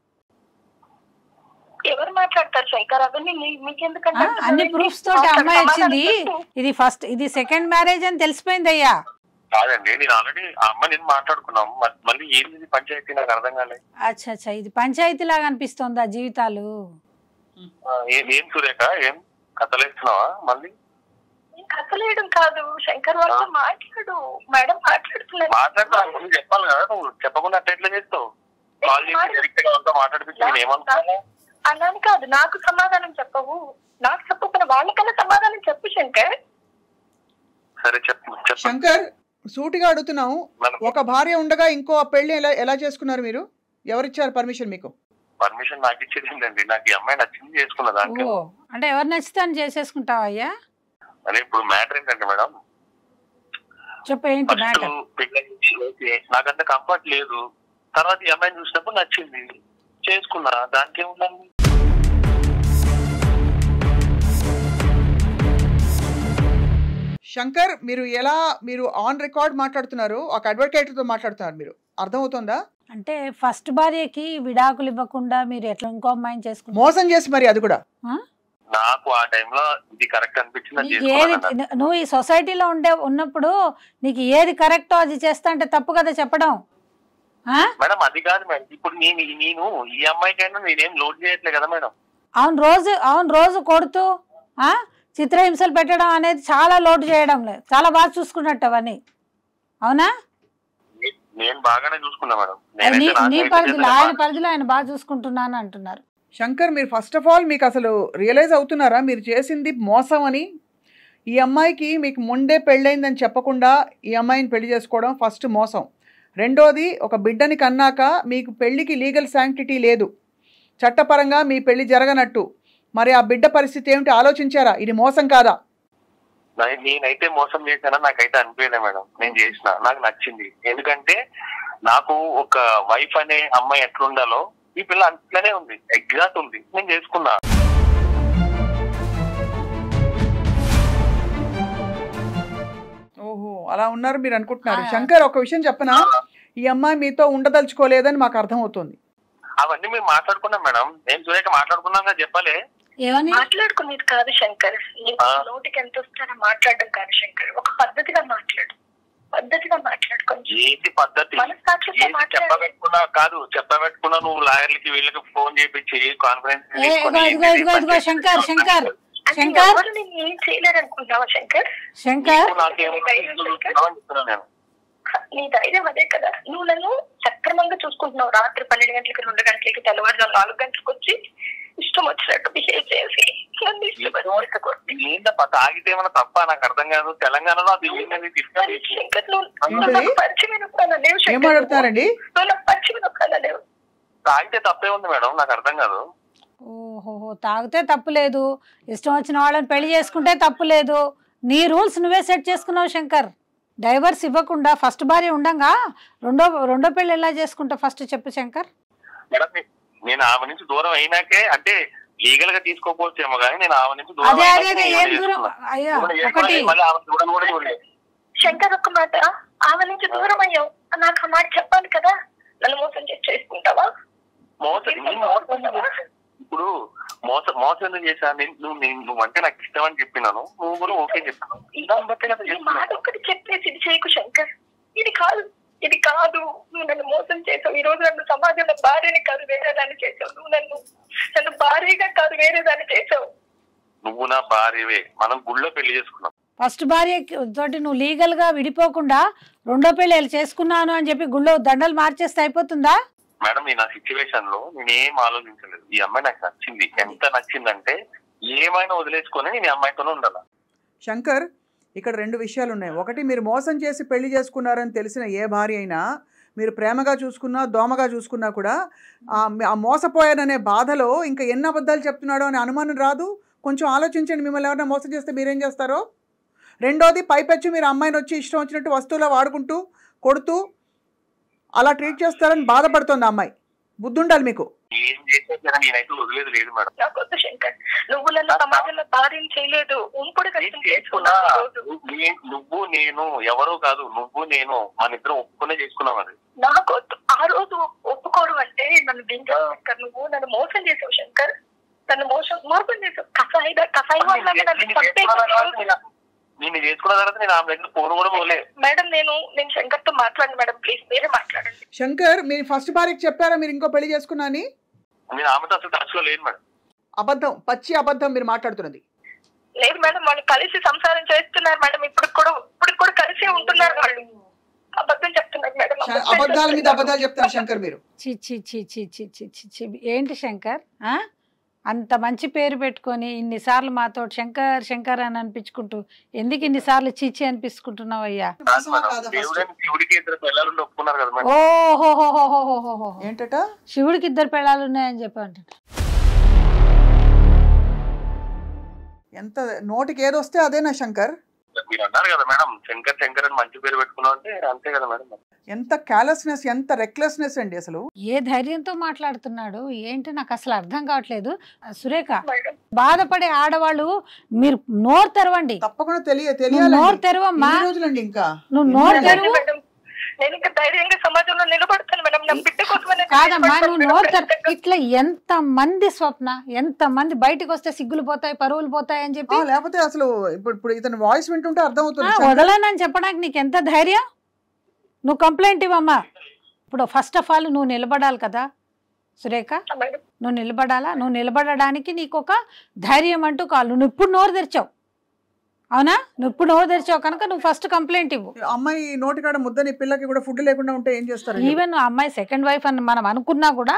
[SPEAKER 1] ఎవరు మాట్లాడతారు శంకర్ అవన్నీ మీ- మీకెందుకంటే
[SPEAKER 4] ఆ?
[SPEAKER 1] అంటున్నావు
[SPEAKER 4] అన్ని
[SPEAKER 1] ఏంటి?
[SPEAKER 4] ప్రూఫ్స్ తోటి
[SPEAKER 1] ఒకసారి
[SPEAKER 4] అమ్మాయి వచ్చింది
[SPEAKER 1] సమాధానం చెప్పు.
[SPEAKER 4] ఇది ఫస్ట్ ఇది సెకండ్ మ్యారేజ్ అని తెలిసిపోయింది అయ్యా
[SPEAKER 3] కాదండి నేను ఆల్రెడీ ఆ అమ్మ నేను మాట్లాడుకున్నాం మ- మళ్ళీ ఏంది ఇది పంచాయతీ నాకు అర్థం కాలే
[SPEAKER 4] అచ్చా అచ్చా ఇది పంచాయతీ లాగా అనిపిస్తుందా జీవితాలు
[SPEAKER 3] ఆ, ఏం ఏం సురేఖ ఏం కథలేస్తున్నావా మళ్ళీ
[SPEAKER 1] ఏం కథలేయడం కాదు శంకర్ వాళ్ళతో మాట్లాడు మేడం మాట్లాడుతున్నారు
[SPEAKER 3] మాట్లాడతా ముందు చెప్పాలి కదా నువ్వు చెప్పకుండా అట్లా ఎట్లా చేస్తావు కాల్ చేసి డైరెక్ట్ గా వాళ్ళతో మాట్లాడిపించి నేను ఏమనుకున్నా
[SPEAKER 1] అలా అని కాదు నాకు సమాధానం చెప్పవు నాకు చెప్పకుండా వాళ్ళకన్నా సమాధానం చెప్పు శంకర్
[SPEAKER 3] సరే చెప్పు చెప్పు
[SPEAKER 2] శంకర్ సూటిగా అడుగుతున్నాము
[SPEAKER 3] మనం
[SPEAKER 2] ఒక భార్య ఉండగా ఇంకో పెళ్లి ఎలా ఎలా చేసుకున్నారు మీరు ఎవరిచ్చారు పర్మిషన్ మీకు
[SPEAKER 3] పర్మిషన్ నాకు ఇచ్చేది ఏంటండి నాకు ఈ అమ్మాయి నచ్చింది చేసుకున్న దాంట్లో
[SPEAKER 4] ఓ అంటే ఎవరు నచ్చితే అని చేసేసుకుంటావా అయ్యా
[SPEAKER 3] అదే ఇప్పుడు మ్యాటర్ ఏంటంటే మేడం
[SPEAKER 4] చెప్పు ఏంటి
[SPEAKER 3] ఫస్ట్
[SPEAKER 4] మ్యాటర్
[SPEAKER 3] పెళ్ళి ఓకే నాకంత కంఫర్ట్ లేదు తర్వాత ఈ అమ్మాయిని చూసినప్పుడు నచ్చింది చేసుకున్నా దానికి ఏముందండి
[SPEAKER 2] శంకర్ మీరు ఎలా మీరు ఆన్ రికార్డ్ మాట్లాడుతున్నారు ఒక అడ్వకేట్తో మాట్లాడుతున్నారు మీరు అర్థమవుతుందా
[SPEAKER 4] అంటే ఫస్ట్ భార్యకి విడాకులు ఇవ్వకుండా మీరు ఎట్లా ఇంకో అమ్మాయిని చేసుకుంటారు
[SPEAKER 2] మోసం చేసి మరి అది కూడా
[SPEAKER 3] నాకు ఆ టైంలో ఇది కరెక్ట్ అనిపించింది అది
[SPEAKER 4] నీకు ఏది
[SPEAKER 3] చేసుకున్నాను అన్నట్టు.
[SPEAKER 4] నువ్వు ఈ సొసైటీలో ఉండే ఉన్నప్పుడు నీకు ఏది కరెక్టో అది చేస్తా అంటే తప్పు కదా చెప్పడం ఆ?
[SPEAKER 3] మేడం అది కాదు మేడం ఇప్పుడు నేను నేను ఈ అమ్మాయికైనా నేనేం లోడ్ చేయట్లే కదా మేడం
[SPEAKER 4] అవును రోజు అవును రోజు కొడుతూ ఆ? చిత్రహింసలు పెట్టడం అనేది చాలా లోటు చేయడం లేదు చాలా బాగా చూసుకున్నట్టు అవన్నీ అవునా
[SPEAKER 3] నే- నేను బాగానే చూసుకున్నా మేడం
[SPEAKER 4] అది నీ
[SPEAKER 3] నేనైతే
[SPEAKER 4] నీ
[SPEAKER 3] నాకైతే
[SPEAKER 4] పరిధిలో
[SPEAKER 3] చేతనే
[SPEAKER 4] ఆయన
[SPEAKER 3] బాగా-
[SPEAKER 4] పరిధిలో ఆయన బాగా చూసుకుంటున్నాను అంటున్నారు
[SPEAKER 2] శంకర్ మీరు ఫస్ట్ ఆఫ్ ఆల్ మీకు అసలు రియలైజ్ అవుతున్నారా మీరు చేసింది మోసం అని ఈ అమ్మాయికి మీకు ముందే పెళ్ళైందని చెప్పకుండా ఈ అమ్మాయిని పెళ్లి చేసుకోవడం ఫస్ట్ మోసం రెండోది ఒక బిడ్డని కన్నాక మీకు పెళ్లికి లీగల్ శాంక్టిటీ లేదు చట్టపరంగా మీ పెళ్లి జరగనట్టు మరి ఆ బిడ్డ పరిస్థితి ఏమిటి ఆలోచించారా ఇది మోసం కాదా
[SPEAKER 3] నా- నేనైతే మోసం చేశానా నాకైతే అనిపించలే మేడం నేను చేసిన నాకు నచ్చింది ఎందుకంటే నాకు ఒక వైఫ్ అనే అమ్మాయి ఎట్లుండాలో ఈ పిల్ల అట్లనే ఉంది ఎగ్జాక్ట్ ఉంది నేను చేసుకున్నా
[SPEAKER 2] ఓహో అలా ఉన్నారు మీరు అనుకుంటున్నారు
[SPEAKER 4] ఆ.
[SPEAKER 2] శంకర్ ఒక విషయం చెప్పనా ఈ అమ్మాయి మీతో ఉండదలుచుకోలేదని మాకు అర్థమవుతుంది
[SPEAKER 3] అవన్నీ మేము మాట్లాడుకున్నాం మేడం నేను సురేఖ మాట్లాడుకున్నాం కదా చెప్పాలి
[SPEAKER 4] ఏమని
[SPEAKER 1] మాట్లాడుకునేది కాదు శంకర్ నీకు
[SPEAKER 3] ఆ.
[SPEAKER 1] నోటికి ఎంత వస్తారో మాట్లాడడం కాదు శంకర్ ఒక పద్ధతిగా మాట్లాడు పద్ధతిగా మాట్లాడు కొంచెం
[SPEAKER 3] ఏంటి పద్ధతి
[SPEAKER 1] మనస్సాక్షితో
[SPEAKER 3] ఏంటి
[SPEAKER 1] మాట్లాడు
[SPEAKER 3] చెప్పబెట్టుకున్నా కాదు చెప్పబెట్టుకున్నా నువ్వు లాయర్లకి వీళ్ళకి ఫోన్ చేపించి కాన్ఫరెన్స్
[SPEAKER 4] ఏ, ఇదిగో ఇదిగో ఇదిగో ఇదిగో శంకర్ శంకర్ శంకర్
[SPEAKER 1] ఎవరు నేను ఏం చేయలేరు అనుకుంటున్నావా శంకర్
[SPEAKER 4] శంకర్
[SPEAKER 3] నాకేమో చెప్తున్నాను నేను
[SPEAKER 1] నీ ధైర్యం అదే కదా నువ్వు నన్ను సక్రమంగా చూసుకుంటున్నావు రాత్రి పన్నెండు గంటలకి రెండు గంటలకి తెల్లవారుజాము నాలుగు గంటలకు వచ్చి ఇష్టం వచ్చినట్టు బిహేవ్ చేసి నన్ను ఇష్టపడి కొట్టి
[SPEAKER 3] ఏంటప్ప తాగితే ఏమన్నా తప్ప నాకు అర్థం కాదు తెలంగాణలో అది ఏంటది తీసుకొని
[SPEAKER 1] శంకర్ నువ్వు
[SPEAKER 2] ఏంటి?
[SPEAKER 1] నువ్వు నాకు పరిచయం ఎప్పుడన్నా లేవు
[SPEAKER 2] ఏం
[SPEAKER 1] శంకర్
[SPEAKER 2] మాట్లాడుతున్నారండి
[SPEAKER 1] నువ్వు నాకు పరిచయం ఎప్పుడన్నా లేవు
[SPEAKER 3] తాగితే తప్పే ఉంది మేడం నాకు అర్థం కాదు
[SPEAKER 4] ఓహోహో తాగితే తప్పు లేదు ఇష్టం వచ్చిన వాళ్ళని పెళ్లి చేసుకుంటే తప్పు లేదు నీ రూల్స్ నువ్వే సెట్ చేసుకున్నావు శంకర్ డైవర్స్ ఇవ్వకుండా ఫస్ట్ భార్య ఉండంగా రెండో రెండో పెళ్లి ఎలా చేసుకుంటావు ఫస్ట్ చెప్పు శంకర్
[SPEAKER 3] మేడం, నే- నేను ఆమె నుంచి దూరం అయినాకే అంటే లీగల్ గా తీసుకోకపోవచ్చేమో కానీ నేను ఆమె నుంచి దూరం
[SPEAKER 4] అదే అదే
[SPEAKER 3] అయినాకే
[SPEAKER 4] అదే
[SPEAKER 3] నేను
[SPEAKER 4] ఏం దూరం
[SPEAKER 3] చేసుకున్నా.
[SPEAKER 4] అయ్యా
[SPEAKER 3] ఇప్పుడు ఏం
[SPEAKER 4] ఒకటి
[SPEAKER 3] కూడా మళ్ళీ ఆమె చూడను కూడా చూడలేదు.
[SPEAKER 1] శంకర్ ఒక్క మాట ఆమె నుంచి దూరం అయ్యావు నాకు ఆ మాట చెప్పాలి కదా నన్ను మోసం చేసి చేసుకుంటావా
[SPEAKER 3] మోసం నేను మోసం ఎందుకు చేశా? ఇప్పుడు మోసం మోసం ఎందుకు చేశా నేను- నువ్వు నేను- నువ్వు అంటే నాకు ఇష్టం అని చెప్పినాను నువ్వు కూడా ఓకే చెప్పాను దాన్ని బట్టి కదా
[SPEAKER 1] ఈ మాట
[SPEAKER 3] చేస్తున్నాను.
[SPEAKER 1] ఒక్కటి చెప్పేసి ఇది చేయకు శంకర్ ఇది కాదు ఇది కాదు నువ్వు నన్ను మోసం చేసావు ఈ రోజు నన్ను సమాజంలో భార్యని కాదు వేరే దాన్ని చేసావు నువ్వు నన్ను నన్ను భార్యగా కాదు వేరే దాన్ని చేసావు
[SPEAKER 3] నువ్వు నా భార్యవే మనం గుళ్ళో పెళ్లి చేసుకున్నాం
[SPEAKER 4] ఫస్ట్ భార్య తోటి నువ్వు లీగల్ గా విడిపోకుండా రెండో పెళ్లి వీళ్ళు చేసుకున్నాను అని చెప్పి గుళ్ళో దండలు మార్చేస్తే అయిపోతుందా
[SPEAKER 3] మేడం నేను ఆ సిచ్యువేషన్ లో నేను ఏం ఆలోచించలేదు ఈ అమ్మాయి నాకు నచ్చింది ఎంత నచ్చిందంటే ఏమైనా వదిలేసుకొని నేను ఈ అమ్మాయితోనే ఉండాలి
[SPEAKER 2] శంకర్ ఇక్కడ రెండు విషయాలు ఉన్నాయి ఒకటి మీరు మోసం చేసి పెళ్లి చేసుకున్నారని తెలిసిన ఏ భార్య అయినా మీరు ప్రేమగా చూసుకున్నా దోమగా చూసుకున్నా కూడా ఆ ఆ మోసపోయాననే బాధలో ఇంకా ఎన్ని అబద్ధాలు చెప్తున్నాడో అనే అనుమానం రాదు కొంచెం ఆలోచించండి మిమ్మల్ని ఎవరైనా మోసం చేస్తే మీరేం చేస్తారో రెండోది పైపెచ్చి మీరు అమ్మాయిని వచ్చి ఇష్టం వచ్చినట్టు వస్తువులా వాడుకుంటూ కొడుతూ అలా ట్రీట్ చేస్తారని బాధపడుతోంది ఆ అమ్మాయి బుద్ధి ఉండాలి మీకు
[SPEAKER 3] ఏం చేసినా సరే నేనైతే వదిలేదు లేదు మేడం
[SPEAKER 1] నాకు వద్దు శంకర్ నువ్వు నన్ను సమాజంలో భార్యని చేయలేదు ఉంపుడు
[SPEAKER 3] నేను
[SPEAKER 1] కష్టం
[SPEAKER 3] చేసుకున్నా
[SPEAKER 1] చేసుకున్నావు ఈ రోజు.
[SPEAKER 3] నువ్వు- నే- నువ్వు నేను ఎవరో కాదు నువ్వు నేను మన ఇద్దరం ఒప్పుకునే చేసుకున్నాం అది
[SPEAKER 1] నాకు వద్దు. ఆ రోజు ఒప్పుకోవడం అంటే నన్ను దించావు శంకర్ నువ్వు నన్ను మోసం చేసావు శంకర్ నన్ను మోసం మోసం చేసావు కసాయి కసాయి వాళ్ళగా నన్ను
[SPEAKER 3] నేను
[SPEAKER 1] చంపేసావు
[SPEAKER 3] చేసుకున్న
[SPEAKER 1] ఈ
[SPEAKER 3] తర్వాత
[SPEAKER 1] రోజు.
[SPEAKER 3] నేను- నేను చేసుకున్న తర్వాత నేను ఆమె దగ్గర ఫోన్ కూడా పోలే
[SPEAKER 1] మేడం నేను నేను శంకర్ తో మాట్లాడండి మేడం ప్లీజ్ మీరే మాట్లాడండి
[SPEAKER 2] శంకర్ మీరు ఫస్ట్ భార్యకి చెప్పారా మీరు ఇంకో పెళ్లి చేసుకున్నా అని
[SPEAKER 3] నేను ఆమెతో అసలు టచ్ లో లేను మేడం
[SPEAKER 2] అబద్ధం పచ్చి అబద్ధం మీరు మాట్లాడుతున్నది
[SPEAKER 1] లేదు మేడం వాళ్ళు కలిసి సంసారం చేస్తున్నారు మేడం ఇప్పుడు కూడా ఇప్పుడు కూడా కలిసి ఉంటున్నారు వాళ్ళు అబద్ధం చెప్తున్నారు మేడం
[SPEAKER 2] శ- అబద్ధాల మీద అబద్ధాలు చెప్తారు శంకర్ మీరు
[SPEAKER 4] చి చి చి చి చి చి చి చి ఏంటి శంకర్ ఆ? అంత మంచి పేరు పెట్టుకొని ఇన్నిసార్లు మాతో శంకర్ శంకర్ అని అనిపించుకుంటూ ఎందుకు ఇన్నిసార్లు చీచి అనిపించుకుంటున్నావు అయ్యా
[SPEAKER 3] కాదు మేడం. దేవుడని శివుడికి ఇద్దరు పిల్లలు ఒప్పుకున్నారు కదా మేడం
[SPEAKER 4] ఓహోహోహోహోహోహో
[SPEAKER 2] ఏంటట
[SPEAKER 4] శివుడికి ఇద్దరు పెళ్ళాలు ఉన్నాయని చెప్పి అంటాడు
[SPEAKER 2] ఎంత నోటికి ఏది వస్తే అదేనా శంకర్
[SPEAKER 3] మీరు అన్నారు కదా మేడం శంకర్ శంకర్ అని మంచి పేరు పెట్టుకున్నాం అంటే అంతే కదా మేడం
[SPEAKER 2] ఎంత క్యాలెస్నెస్ ఎంత రెక్లెస్నెస్ అండి అసలు
[SPEAKER 4] ఏ ధైర్యంతో మాట్లాడుతున్నాడు ఏంటి నాకు అసలు అర్థం కావట్లేదు సురేఖ
[SPEAKER 1] మేడం
[SPEAKER 4] బాధపడే ఆడవాళ్ళు మీరు నోరు తెరవండి
[SPEAKER 2] తప్పకుండా తెలియ
[SPEAKER 4] నువ్వు
[SPEAKER 2] తెలియాలి
[SPEAKER 4] నోరు తెరవమ్మా
[SPEAKER 2] రోజులండి ఇంకా
[SPEAKER 4] నువ్వు నోరు
[SPEAKER 2] ఎన్ని
[SPEAKER 4] తెరువు
[SPEAKER 1] మేడం నేను ఇంకా ధైర్యంగా సమాజంలో నిలబడతాను మేడం నా బిడ్డ కోసమే నేను
[SPEAKER 4] కాదమ్మా నువ్వు
[SPEAKER 1] నిలబడతాను
[SPEAKER 4] నోరు తెర
[SPEAKER 1] మేడం.
[SPEAKER 4] ఇట్లా ఎంత మంది స్వప్న ఎంత మంది బయటకు వస్తే సిగ్గులు పోతాయి పరువులు పోతాయి అని చెప్పి
[SPEAKER 2] ఆ, లేకపోతే అసలు ఇప్పుడు ఇప్పుడు ఇతని వాయిస్ వింటుంటే
[SPEAKER 4] ఆ,
[SPEAKER 2] అర్థమవుతుంది శంకర్.
[SPEAKER 4] వదలనని చెప్పడానికి నీకు ఎంత ధైర్యం నువ్వు కంప్లైంట్ ఇవ్వమ్మా ఇప్పుడు ఫస్ట్ ఆఫ్ ఆల్ నువ్వు నిలబడాలి కదా సురేఖ
[SPEAKER 1] మేడం
[SPEAKER 4] నువ్వు నిలబడాలా నువ్వు నిలబడడానికి నీకు ఒక ధైర్యం అంటూ కావాలి నువ్వు ఇప్పుడు నోరు తెరిచావు అవునా నువ్వు ఇప్పుడు నోరు తెరిచావు కనుక నువ్వు ఫస్ట్ కంప్లైంట్ ఇవ్వు
[SPEAKER 2] అమ్మాయి నోటికాడ ముద్దని పిల్లకి కూడా ఫుడ్ లేకుండా ఉంటే ఏం చేస్తారు
[SPEAKER 4] ఈవెన్ ఆ అమ్మాయి సెకండ్ వైఫ్ అని మనం అనుకున్నా కూడా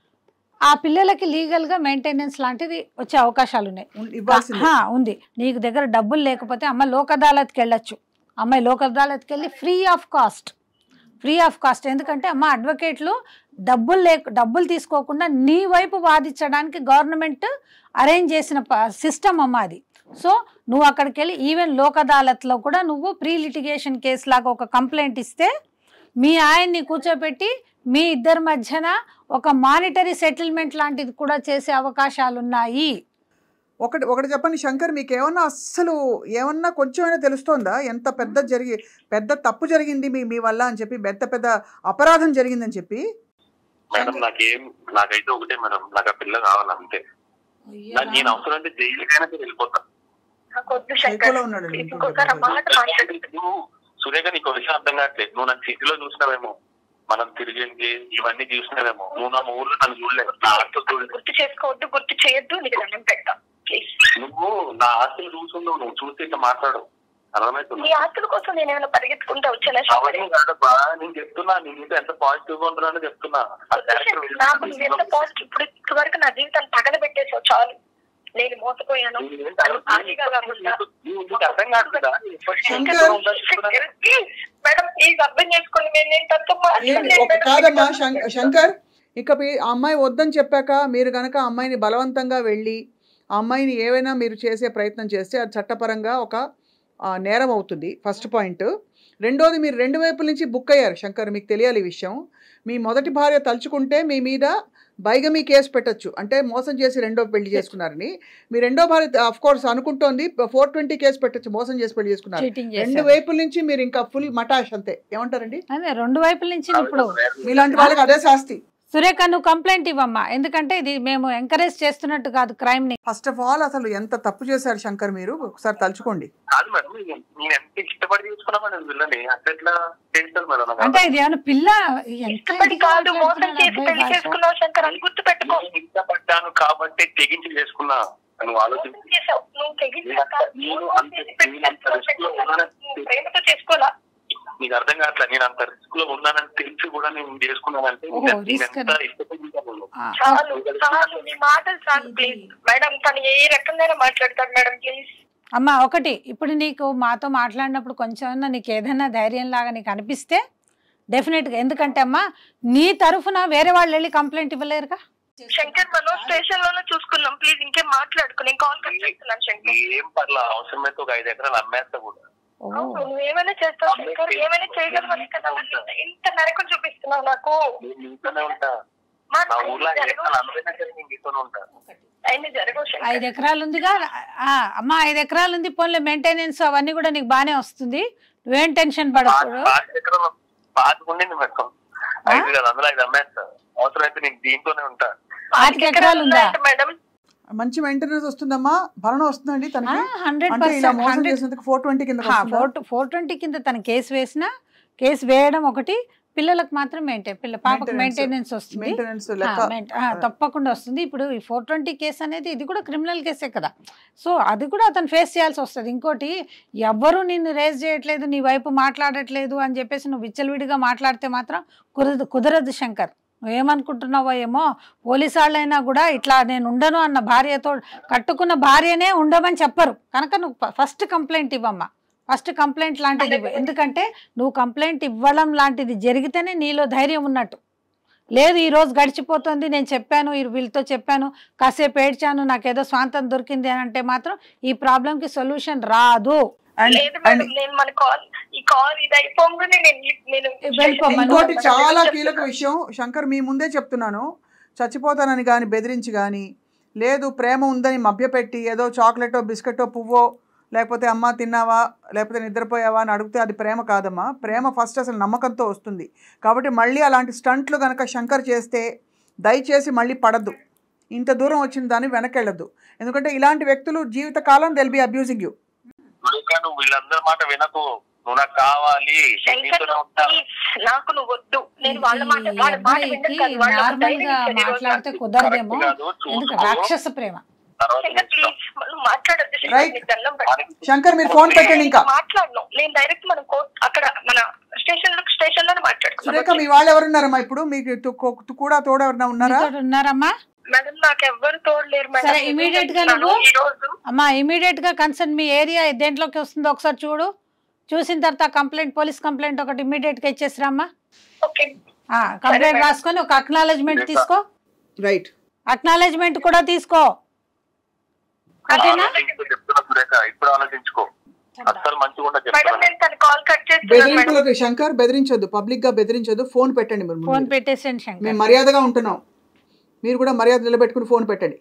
[SPEAKER 4] ఆ పిల్లలకి లీగల్ గా మెయింటెనెన్స్ లాంటిది వచ్చే అవకాశాలు ఉన్నాయి
[SPEAKER 2] ఇవ్వాల్సింది
[SPEAKER 4] హా, ఉంది నీకు దగ్గర డబ్బులు లేకపోతే అమ్మ లోక్ అదాలత్కి వెళ్ళొచ్చు అమ్మాయి లోక్ అదాలత్కి వెళ్ళి free of cost free of cost ఎందుకంటే అమ్మ అడ్వకేట్లు డబ్బులు లేక డబ్బులు తీసుకోకుండా నీ వైపు వాదించడానికి గవర్నమెంట్ అరేంజ్ చేసిన సిస్టమ్ అమ్మ అది సో నువ్వు అక్కడికి వెళ్ళి ఈవెన్ లోక్ అదాలత్లో కూడా నువ్వు ప్రీ లిటిగేషన్ కేసు లాగా ఒక కంప్లైంట్ ఇస్తే మీ ఆయన్ని కూర్చోబెట్టి మీ ఇద్దరి మధ్యన ఒక మానిటరీ సెటిల్మెంట్ లాంటిది కూడా చేసే అవకాశాలు ఉన్నాయి
[SPEAKER 2] ఒకటి ఒకటి చెప్పండి శంకర్ మీకు ఏమన్నా అస్సలు ఏమన్నా కొంచెమైనా తెలుస్తోందా ఎంత పెద్ద జరిగి పెద్ద తప్పు జరిగింది మీ మీ వల్ల అని చెప్పి పెద్ద పెద్ద అపరాధం జరిగిందని చెప్పి
[SPEAKER 3] మేడం నాకేం నాకైతే ఒకటే మేడం నాకు ఆ పిల్ల కావాలి అంతే నాకు నేను అవసరం అంటే జైలుకైనా సరే వెళ్ళిపోతా
[SPEAKER 1] నాకు వద్దు
[SPEAKER 2] సైకోలో
[SPEAKER 1] శంకర్
[SPEAKER 2] ఉన్నాడు
[SPEAKER 1] ప్లీజ్ ఇంకోసారి ఆ మాట మాట్లాడు
[SPEAKER 3] నువ్వు సురేఖ నీకు ఒక విషయం అర్థం కావట్లేదు నువ్వు నన్ను సిటీలో చూసినావేమో మనం తిరిగింది ఇవన్నీ చూసినావేమో నువ్వు నా ఊర్లో నన్ను చూడలేదు నా ఆస్తులు చూడలేదు
[SPEAKER 1] గుర్తు చేసుకోవద్దు గుర్తు చేయొద్దు నీకు దండం పెడతా ప్లీజ్
[SPEAKER 3] నువ్వు నా ఆస్తులు చూసుండవు నువ్వు చూస్తే ఇట్లా మాట్లాడు అర్థమవుతుంది
[SPEAKER 1] నీ ఆస్తుల కోసం నేను ఏమైనా పరిగెత్తుకుంటా వచ్చానా శంకర్
[SPEAKER 3] అవన్నీ కాదబ్బా నేను చెప్తున్నా నీ నీతో ఎంత పాజిటివ్ గా ఉంటున్నానో చెప్తున్నా ఆ character
[SPEAKER 1] నాకు నువ్వు ఎంత పాజిటివ్ ఇప్పుడు ఇప్పుడు వరకు నా జీవితాన్ని తగలబెట్టేసావు చాలు నేను మోసపోయాను నన్ను ఖాళీగా కాకుండా
[SPEAKER 3] నీకు నీకు అర్థం కావట్లేదా ఫస్ట్
[SPEAKER 2] శంకర్.
[SPEAKER 3] ఎంత ఉండాలి చెప్తున్నా?
[SPEAKER 1] ప్లీజ్ మేడం ప్లీజ్ అర్థం చేసుకోండి నేను నేను తనతో
[SPEAKER 2] ఏంటి
[SPEAKER 1] మాట్లాడలేను
[SPEAKER 2] ఒక
[SPEAKER 1] మేడం.
[SPEAKER 2] కాదమ్మా శం- శంకర్ ఇక మీ- ఆ అమ్మాయి వద్దని చెప్పాక మీరు గనక ఆ అమ్మాయిని బలవంతంగా వెళ్ళి ఆ అమ్మాయిని ఏవైనా మీరు చేసే ప్రయత్నం చేస్తే అది చట్టపరంగా ఒక ఆ, నేరం అవుతుంది ఫస్ట్ పాయింట్ రెండోది మీరు రెండు వైపుల నుంచి బుక్ అయ్యారు శంకర్ మీకు తెలియాలి ఈ విషయం మీ మొదటి భార్య తలుచుకుంటే మీ మీద బైగమీ కేసు పెట్టొచ్చు అంటే మోసం చేసి రెండో పెళ్లి చేసుకున్నారని మీ రెండో భార్య ఆఫ్ కోర్స్ అనుకుంటోంది ఫోర్ ట్వంటీ కేసు పెట్టొచ్చు మోసం చేసి పెళ్లి చేసుకున్నారు
[SPEAKER 4] చీటింగ్
[SPEAKER 2] రెండు
[SPEAKER 4] చేశారు
[SPEAKER 2] వైపుల నుంచి మీరు ఇంకా ఫుల్ మటాష్ అంతే ఏమంటారండి
[SPEAKER 4] అదే రెండు వైపుల నుంచి ఇప్పుడు
[SPEAKER 2] మీలాంటి వాళ్ళకి అదే శాస్తి
[SPEAKER 4] సురేఖ నువ్వు కంప్లైంట్ ఇవ్వమ్మా ఎందుకంటే ఇది మేము ఎంకరేజ్ చేస్తున్నట్టు కాదు క్రైమ్ ని
[SPEAKER 2] ఫస్ట్ ఆఫ్ ఆల్ అసలు ఎంత తప్పు చేశారు శంకర్ మీరు ఒకసారి తలుచుకోండి
[SPEAKER 3] కాదు మేడం నేను నేను ఎంత ఇష్టపడి తీసుకున్నా మేడం పిల్లని అట్లా చేస్తారు మేడం నాకు
[SPEAKER 4] అంటే ఇది ఏమైనా పిల్ల ఎంత
[SPEAKER 1] ఇష్టపడి కాదు మోసం చేసి
[SPEAKER 4] అబ్బాయి
[SPEAKER 1] పెళ్లి
[SPEAKER 4] భాష.
[SPEAKER 1] చేసుకున్నావు శంకర్ అని గుర్తు పెట్టుకో
[SPEAKER 3] నేను ఇష్టపడ్డాను కాబట్టి తెగించి చేసుకున్నా నువ్వు ఆలోచించి
[SPEAKER 1] చేసావు. నువ్వు తెగించాక
[SPEAKER 3] నేను
[SPEAKER 1] మోసం
[SPEAKER 3] అంత-
[SPEAKER 1] చేసి పెళ్లి
[SPEAKER 3] నేను అంత
[SPEAKER 1] చేసుకున్నావు
[SPEAKER 3] risk లో
[SPEAKER 1] శంకర్.
[SPEAKER 3] ఉన్నానని
[SPEAKER 1] నువ్వు ప్రేమతో చేసుకోవాలా
[SPEAKER 3] నీకు అర్థం కావట్లేదు నేను అంత రిస్క్ లో ఉన్నానని తెలిసి కూడా నేను చేసుకున్నానంటే
[SPEAKER 4] ఓహో,
[SPEAKER 3] నేను
[SPEAKER 4] risk
[SPEAKER 3] ఎంత
[SPEAKER 4] అని.
[SPEAKER 3] ఇష్టపడ్డాను
[SPEAKER 4] ఆ,
[SPEAKER 1] చాలు చాలు నీ మాటలు చాలు ప్లీజ్ మేడం తను ఏ రకంగా మాట్లాడతాడు మేడం ప్లీజ్
[SPEAKER 4] అమ్మా ఒకటి ఇప్పుడు నీకు మాతో మాట్లాడినప్పుడు కొంచెం నీకు ఏదైనా ధైర్యం లాగా నీకు అనిపిస్తే డెఫినెట్గా ఎందుకంటే అమ్మా నీ తరఫున వేరే వాళ్ళు వెళ్ళి కంప్లైంట్ ఇవ్వలేరుగా
[SPEAKER 1] శంకర్ మనం స్టేషన్ లోనే చూసుకుందాం ప్లీజ్ ఇంకేం మాట్లాడుకో నేను కాల్ కట్ చేస్తున్నాను శంకర్
[SPEAKER 3] ఏం పర్లా అవసరమైతే ఒక ఐదు ఎకరాలు అమ్మేస్తా కూడా
[SPEAKER 4] ఓ,
[SPEAKER 1] అవును, నువ్వు ఏమైనా చేస్తావు శంకర్ ఏమైనా చేయగలవని కదా ఇంత- ఇంత నరకం చూపిస్తున్నావు నాకు
[SPEAKER 3] నేను నీతోనే ఉంటా
[SPEAKER 1] మా
[SPEAKER 3] నా ఊర్లో ఐదు
[SPEAKER 1] జరగవు.
[SPEAKER 3] ఎకరాలు అమ్మైనా సరే నేను నీతోనే ఉంటా
[SPEAKER 1] అయినా జరగవు శంకర్
[SPEAKER 4] ఐదు ఎకరాలు ఉందిగా ఆ, అమ్మా ఐదు ఎకరాలు ఉంది పోన్లే మెయింటెనెన్స్ అవన్నీ కూడా నీకు బాగానే వస్తుంది నువ్వేం టెన్షన్ పడకూడదు
[SPEAKER 3] పాతి ఎకరాలు పాతుకుండింది మేడం ఐదు కాదు అందులో ఐదు అమ్మేస్తా అవసరమైతే నేను దీంతోనే ఉంటా
[SPEAKER 4] పాతిక ఎకరాలు ఉందా
[SPEAKER 1] ఉన్నాయంట మేడం
[SPEAKER 2] మంచి మెయింటెనెన్స్ వస్తుందమ్మా భరణం వస్తుందండి తనకి
[SPEAKER 4] హండ్రెడ్
[SPEAKER 2] అంటే ఇలా మోసం
[SPEAKER 4] పర్సెంట్
[SPEAKER 2] చేసినందుకు ఫోర్ ట్వంటీ కింద
[SPEAKER 4] ఫోర్ ఫోర్ ట్వంటీ కింద తన కేసు వేసిన కేసు వేయడం ఒకటి పిల్లలకు మాత్రం మెయింటైన్ పిల్ల పాపకు
[SPEAKER 2] Maintenance.
[SPEAKER 4] మెయింటెనెన్స్ వస్తుంది
[SPEAKER 2] మెయింటెనెన్స్
[SPEAKER 4] ఆ,
[SPEAKER 2] లెక్క
[SPEAKER 4] మెయిన్- ఆ, తప్పకుండా వస్తుంది ఇప్పుడు ఈ ఫోర్ ట్వంటీ కేసు అనేది ఇది కూడా క్రిమినల్ కేసే కదా సో అది కూడా అతను ఫేస్ చేయాల్సి వస్తుంది ఇంకోటి ఎవ్వరూ నిన్ను రేజ్ చేయట్లేదు నీ వైపు మాట్లాడట్లేదు అని చెప్పేసి నువ్వు విచ్చలవిడిగా మాట్లాడితే మాత్రం కుదరదు కుదరదు శంకర్ నువ్వేమనుకుంటున్నావో ఏమో పోలీసు వాళ్ళైనా కూడా ఇట్లా నేను ఉండను అన్న భార్యతో కట్టుకున్న భార్యనే ఉండమని చెప్పరు కనుక నువ్వు ఫస్ట్ కంప్లైంట్ ఇవ్వమ్మా ఫస్ట్ కంప్లైంట్ లాంటిది ఇవ్వు ఎందుకంటే నువ్వు కంప్లైంట్ ఇవ్వడం లాంటిది జరిగితేనే నీలో ధైర్యం ఉన్నట్టు లేదు ఈ రోజు గడిచిపోతుంది నేను చెప్పాను ఈ వీళ్ళతో చెప్పాను కాసేపు ఏడ్చాను నాకేదో స్వాంతం దొరికింది అని అంటే మాత్రం ఈ ప్రాబ్లంకి సొల్యూషన్ రాదు
[SPEAKER 2] అండ్
[SPEAKER 1] లేదు
[SPEAKER 2] అండ్
[SPEAKER 1] మేడం నేను మన కాల్ ఈ కాల్ ఇది అయిపోగానే నేను నేను
[SPEAKER 4] వెళ్ళిపోమ్మా.
[SPEAKER 2] ఇంకోటి చాలా కీలక విషయం శంకర్ మీ ముందే చెప్తున్నాను చచ్చిపోతానని కానీ బెదిరించి కానీ లేదు ప్రేమ ఉందని మభ్యపెట్టి ఏదో చాక్లెటో బిస్కెటో పువ్వో లేకపోతే అమ్మ తిన్నావా లేకపోతే నిద్రపోయావా అని అడిగితే అది ప్రేమ కాదమ్మా ప్రేమ ఫస్ట్ అసలు నమ్మకంతో వస్తుంది కాబట్టి మళ్ళీ అలాంటి స్టంట్లు కనుక శంకర్ చేస్తే దయచేసి మళ్ళీ పడద్దు ఇంత దూరం వచ్చిన దాన్ని వెనకెళ్ళద్దు ఎందుకంటే ఇలాంటి వ్యక్తులు జీవితకాలం they'll be abusing you
[SPEAKER 3] Surekha నువ్వు వీళ్ళందరి మాట వినకు నువ్వు నాకు కావాలి నేను
[SPEAKER 1] శంకర్
[SPEAKER 3] నీతోనే ఉంటా
[SPEAKER 1] ప్లీజ్ నాకు నువ్వు వద్దు నేను వాళ్ళ మాట
[SPEAKER 4] ఈ
[SPEAKER 1] వాళ్ళ మాట
[SPEAKER 4] అబ్బాయికి
[SPEAKER 1] వినను కాదు, వాళ్ళ
[SPEAKER 4] నార్మల్
[SPEAKER 1] ధైర్యం
[SPEAKER 4] గా
[SPEAKER 1] ఇచ్చారు ఈ రోజు
[SPEAKER 4] మాట్లాడితే
[SPEAKER 1] నాకు.
[SPEAKER 4] కుదరదేమో
[SPEAKER 3] కరెక్ట్ కాదు,
[SPEAKER 4] ఎందుకు
[SPEAKER 3] చూసుకో.
[SPEAKER 4] రాక్షస ప్రేమ
[SPEAKER 3] తర్వాత
[SPEAKER 1] శంకర్
[SPEAKER 3] నీ ఇష్టం.
[SPEAKER 1] ప్లీజ్ నువ్వు మాట్లాడొద్దు శంకర్,
[SPEAKER 2] Right.
[SPEAKER 1] నీకు దండం పెడతాను.
[SPEAKER 2] శంకర్ మీరు ఫోన్ పెట్టండి ఇంకా
[SPEAKER 1] మాట్లాడను నేను డైరెక్ట్ మనం కోర్ట్ అక్కడ మన స్టేషన్ లో స్టేషన్ లోనే
[SPEAKER 2] సురేఖ
[SPEAKER 1] మాట్లాడుకున్నాం
[SPEAKER 2] మీ వాళ్ళు ఎవరున్నారమ్మా ఇప్పుడు మీకు తు- కో- కూడా తోడు ఎవరన్నా ఉన్నారా
[SPEAKER 4] నీతోటి ఉన్నారమ్మా
[SPEAKER 1] మేడం నాకు ఎవ్వరు తోడలేరు మేడం
[SPEAKER 4] సరే, immediate గా నువ్వు-
[SPEAKER 1] ఈ రోజు
[SPEAKER 4] అమ్మా ఇమీడియట్ గా కన్సర్న్ మీ ఏరియా దేంట్లోకి వస్తుందో ఒకసారి చూడు చూసిన తర్వాత కంప్లైంట్ పోలీస్ కంప్లైంట్ ఒకటి ఇమీడియట్ గా ఇచ్చేసిరామ్మా
[SPEAKER 1] ఓకే
[SPEAKER 4] కంప్లైంట్
[SPEAKER 1] మేడం.
[SPEAKER 4] రాసుకొని ఒక అక్నాలెడ్జ్మెంట్ తీసుకో
[SPEAKER 2] రైట్
[SPEAKER 4] అక్నాలెడ్జ్మెంట్ కూడా తీసుకో ఓకేనా
[SPEAKER 3] ఆలోచించుకో చెప్తున్నా సురేఖ ఇప్పుడు ఆలోచించుకో అస్సలు మంచిగా ఉండదు
[SPEAKER 1] మేడం
[SPEAKER 3] చెప్తున్నా
[SPEAKER 1] నేను తన కాల్ కట్ చేస్తున్నాను మేడం
[SPEAKER 2] బెదిరింపులకు శంకర్ బెదిరించొద్దు పబ్లిక్ గా బెదిరించొద్దు ఫోన్ పెట్టండి మీరు ముందు
[SPEAKER 4] ఫోన్
[SPEAKER 2] మీరు.
[SPEAKER 4] పెట్టేసేయండి శంకర్
[SPEAKER 2] మేము మర్యాదగా ఉంటున్నాం మీరు కూడా మర్యాద నిలబెట్టుకుని ఫోన్ పెట్టండి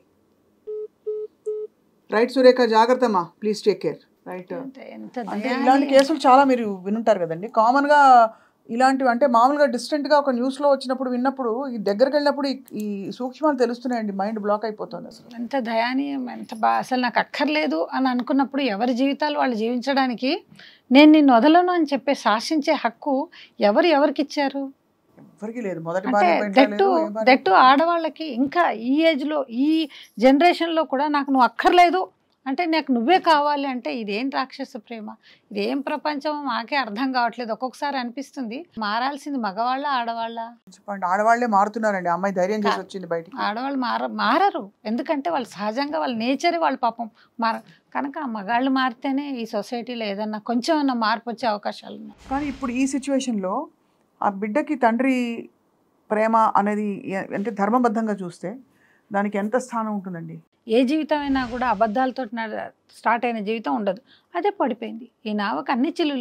[SPEAKER 2] రైట్ సురేఖ జాగ్రత్త అమ్మా ప్లీజ్ టేక్ కేర్ రైట్
[SPEAKER 4] ఎంత- ఎంత
[SPEAKER 2] అంటే
[SPEAKER 4] దయాన్ని-
[SPEAKER 2] ఇలాంటి కేసులు చాలా మీరు వినుంటారు కదండి కామన్ గా ఇలాంటివి అంటే మామూలుగా డిస్టెంట్ గా ఒక న్యూస్ లో వచ్చినప్పుడు విన్నప్పుడు ఈ దగ్గరికి వెళ్ళినప్పుడు ఈ- ఈ సూక్ష్మాలు తెలుస్తున్నాయండి మైండ్ బ్లాక్ అయిపోతుంది అసలు
[SPEAKER 4] ఎంత దయానీయం ఎంత బా అసలు నాకు అక్కర్లేదు అని అనుకున్నప్పుడు ఎవరి జీవితాలు వాళ్ళు జీవించడానికి నేను నిన్ను వదలను అని చెప్పి శాసించే హక్కు ఎవరు ఎవరికి ఇచ్చారు
[SPEAKER 2] ఎవరికి లేదు మొదటి
[SPEAKER 4] అంటే
[SPEAKER 2] భార్య పైన
[SPEAKER 4] దట్టు
[SPEAKER 2] లేదు, ఏ భార్య-
[SPEAKER 4] దట్టు ఆడవాళ్ళకి ఇంకా ఈ ఏజ్లో ఈ జనరేషన్లో కూడా నాకు నువ్వు అక్కర్లేదు అంటే నాకు నువ్వే కావాలి అంటే ఇదేం రాక్షస ప్రేమ ఇదేం ప్రపంచం మాకే అర్థం కావట్లేదు ఒక్కొక్కసారి అనిపిస్తుంది మారాల్సింది మగవాళ్ళ ఆడవాళ్ళ
[SPEAKER 2] చెప్పండి ఆడవాళ్లే మారుతున్నారండి ఆ అమ్మాయి ధైర్యం చేసి వచ్చింది బయటికి
[SPEAKER 4] ఆడవాళ్ళు మార మారరు ఎందుకంటే వాళ్ళు సహజంగా వాళ్ళ నేచరే వాళ్ళ పాపం మార కనుక ఆ మగాళ్ళు మారితేనే ఈ సొసైటీలో ఏదన్నా కొంచెం అన్న మార్పు వచ్చే అవకాశాలు ఉన్నాయి
[SPEAKER 2] కానీ ఇప్పుడు ఈ సిచ్యువేషన్లో ఆ బిడ్డకి తండ్రి ప్రేమ అనేది ఎ- అంటే ధర్మబద్ధంగా చూస్తే దానికి ఎంత స్థానం ఉంటుందండి
[SPEAKER 4] ఏ జీవితం అయినా కూడా అబద్ధాలతో స్టార్ట్ అయిన జీవితం ఉండదు అదే పడిపోయింది ఈ నావకు అన్ని చిల్లులే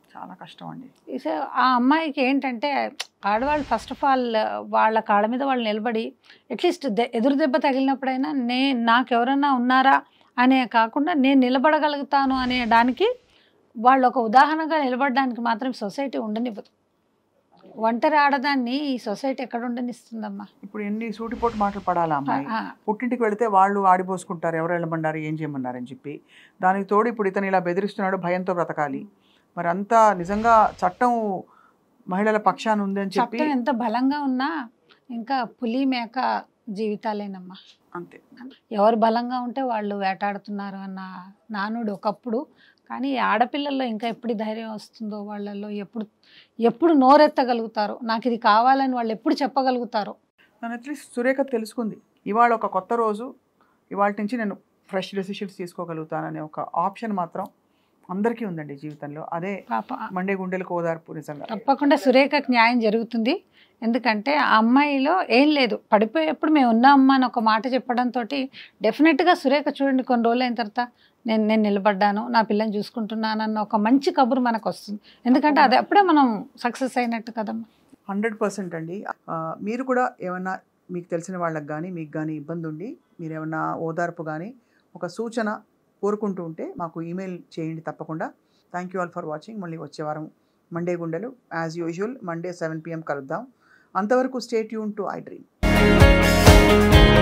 [SPEAKER 2] చాలా కష్టం అండి
[SPEAKER 4] సో ఆ అమ్మాయికి ఏంటంటే ఆడవాళ్ళు ఫస్ట్ ఆఫ్ ఆల్ వాళ్ళ కాళ్ళ మీద వాళ్ళు నిలబడి అట్లీస్ట్ ఎదురు దెబ్బ తగిలినప్పుడైనా నే నాకు ఎవరన్నా ఉన్నారా అనే కాకుండా నేను నిలబడగలుగుతాను అనే దానికి వాళ్ళు ఒక ఉదాహరణగా నిలబడడానికి మాత్రం సొసైటీ ఉండనివ్వదు ఒంటరి ఆడదాన్ని ఈ సొసైటీ ఎక్కడ ఉండనిస్తుందమ్మా
[SPEAKER 2] ఇప్పుడు ఎన్ని సూటిపోటు మాటలు పడాలా అమ్మాయి
[SPEAKER 4] ఆ,
[SPEAKER 2] పుట్టింటికి వెళితే వాళ్ళు ఆడిపోసుకుంటారు ఎవరు వెళ్ళమన్నారు ఏం చేయమన్నారని చెప్పి దానికి తోడు ఇప్పుడు ఇతను ఇలా బెదిరిస్తున్నాడు భయంతో బ్రతకాలి మరి అంతా నిజంగా చట్టం మహిళల పక్షాన ఉందని చెప్పి
[SPEAKER 4] చట్టం ఎంత బలంగా ఉన్నా ఇంకా పులి మేక జీవితాలేనమ్మా
[SPEAKER 2] అంతే
[SPEAKER 4] ఎవరు బలంగా ఉంటే వాళ్ళు వేటాడుతున్నారు అన్న నానుడు ఒకప్పుడు కానీ ఈ ఆడపిల్లల్లో ఇంకా ఎప్పుడు ధైర్యం వస్తుందో వాళ్ళల్లో ఎప్పుడు ఎప్పుడు నోరెత్తగలుగుతారో నాకు ఇది కావాలని వాళ్ళు ఎప్పుడు చెప్పగలుగుతారో
[SPEAKER 2] నన్ను అట్లీస్ట్ సురేఖ తెలుసుకుంది ఇవాళ ఒక కొత్త రోజు ఇవాళ నుంచి నేను ఫ్రెష్ డెసిషన్స్ తీసుకోగలుగుతాననే ఒక ఆప్షన్ మాత్రం అందరికీ ఉందండి జీవితంలో అదే
[SPEAKER 4] పాప
[SPEAKER 2] మండే గుండెలకు ఓదార్పు నిజంగా
[SPEAKER 4] తప్పకుండా సురేఖకు న్యాయం జరుగుతుంది ఎందుకంటే ఆ అమ్మాయిలో ఏం లేదు పడిపోయేప్పుడు మేము ఉన్నామా అని ఒక మాట చెప్పడంతో డెఫినెట్గా సురేఖ చూడండి కొన్ని రోజులు అయిన తర్వాత నేను నేను నిలబడ్డాను నా పిల్లని చూసుకుంటున్నాను అన్న ఒక మంచి కబురు మనకు వస్తుంది ఎందుకంటే అది అప్పుడే మనం సక్సెస్ అయినట్టు కదమ్మా
[SPEAKER 2] హండ్రెడ్ పర్సెంట్ అండి ఆ, మీరు కూడా ఏమన్నా మీకు తెలిసిన వాళ్ళకి కానీ మీకు కానీ ఇబ్బంది ఉండి మీరు ఏమన్నా ఓదార్పు కానీ ఒక సూచన కోరుకుంటూ ఉంటే మాకు ఈమెయిల్ చేయండి తప్పకుండా thank you all for watching మళ్ళీ వచ్చే వారం మండే గుండెలు as usual Monday seven PM కలుద్దాం అంతవరకు stay tuned to I dream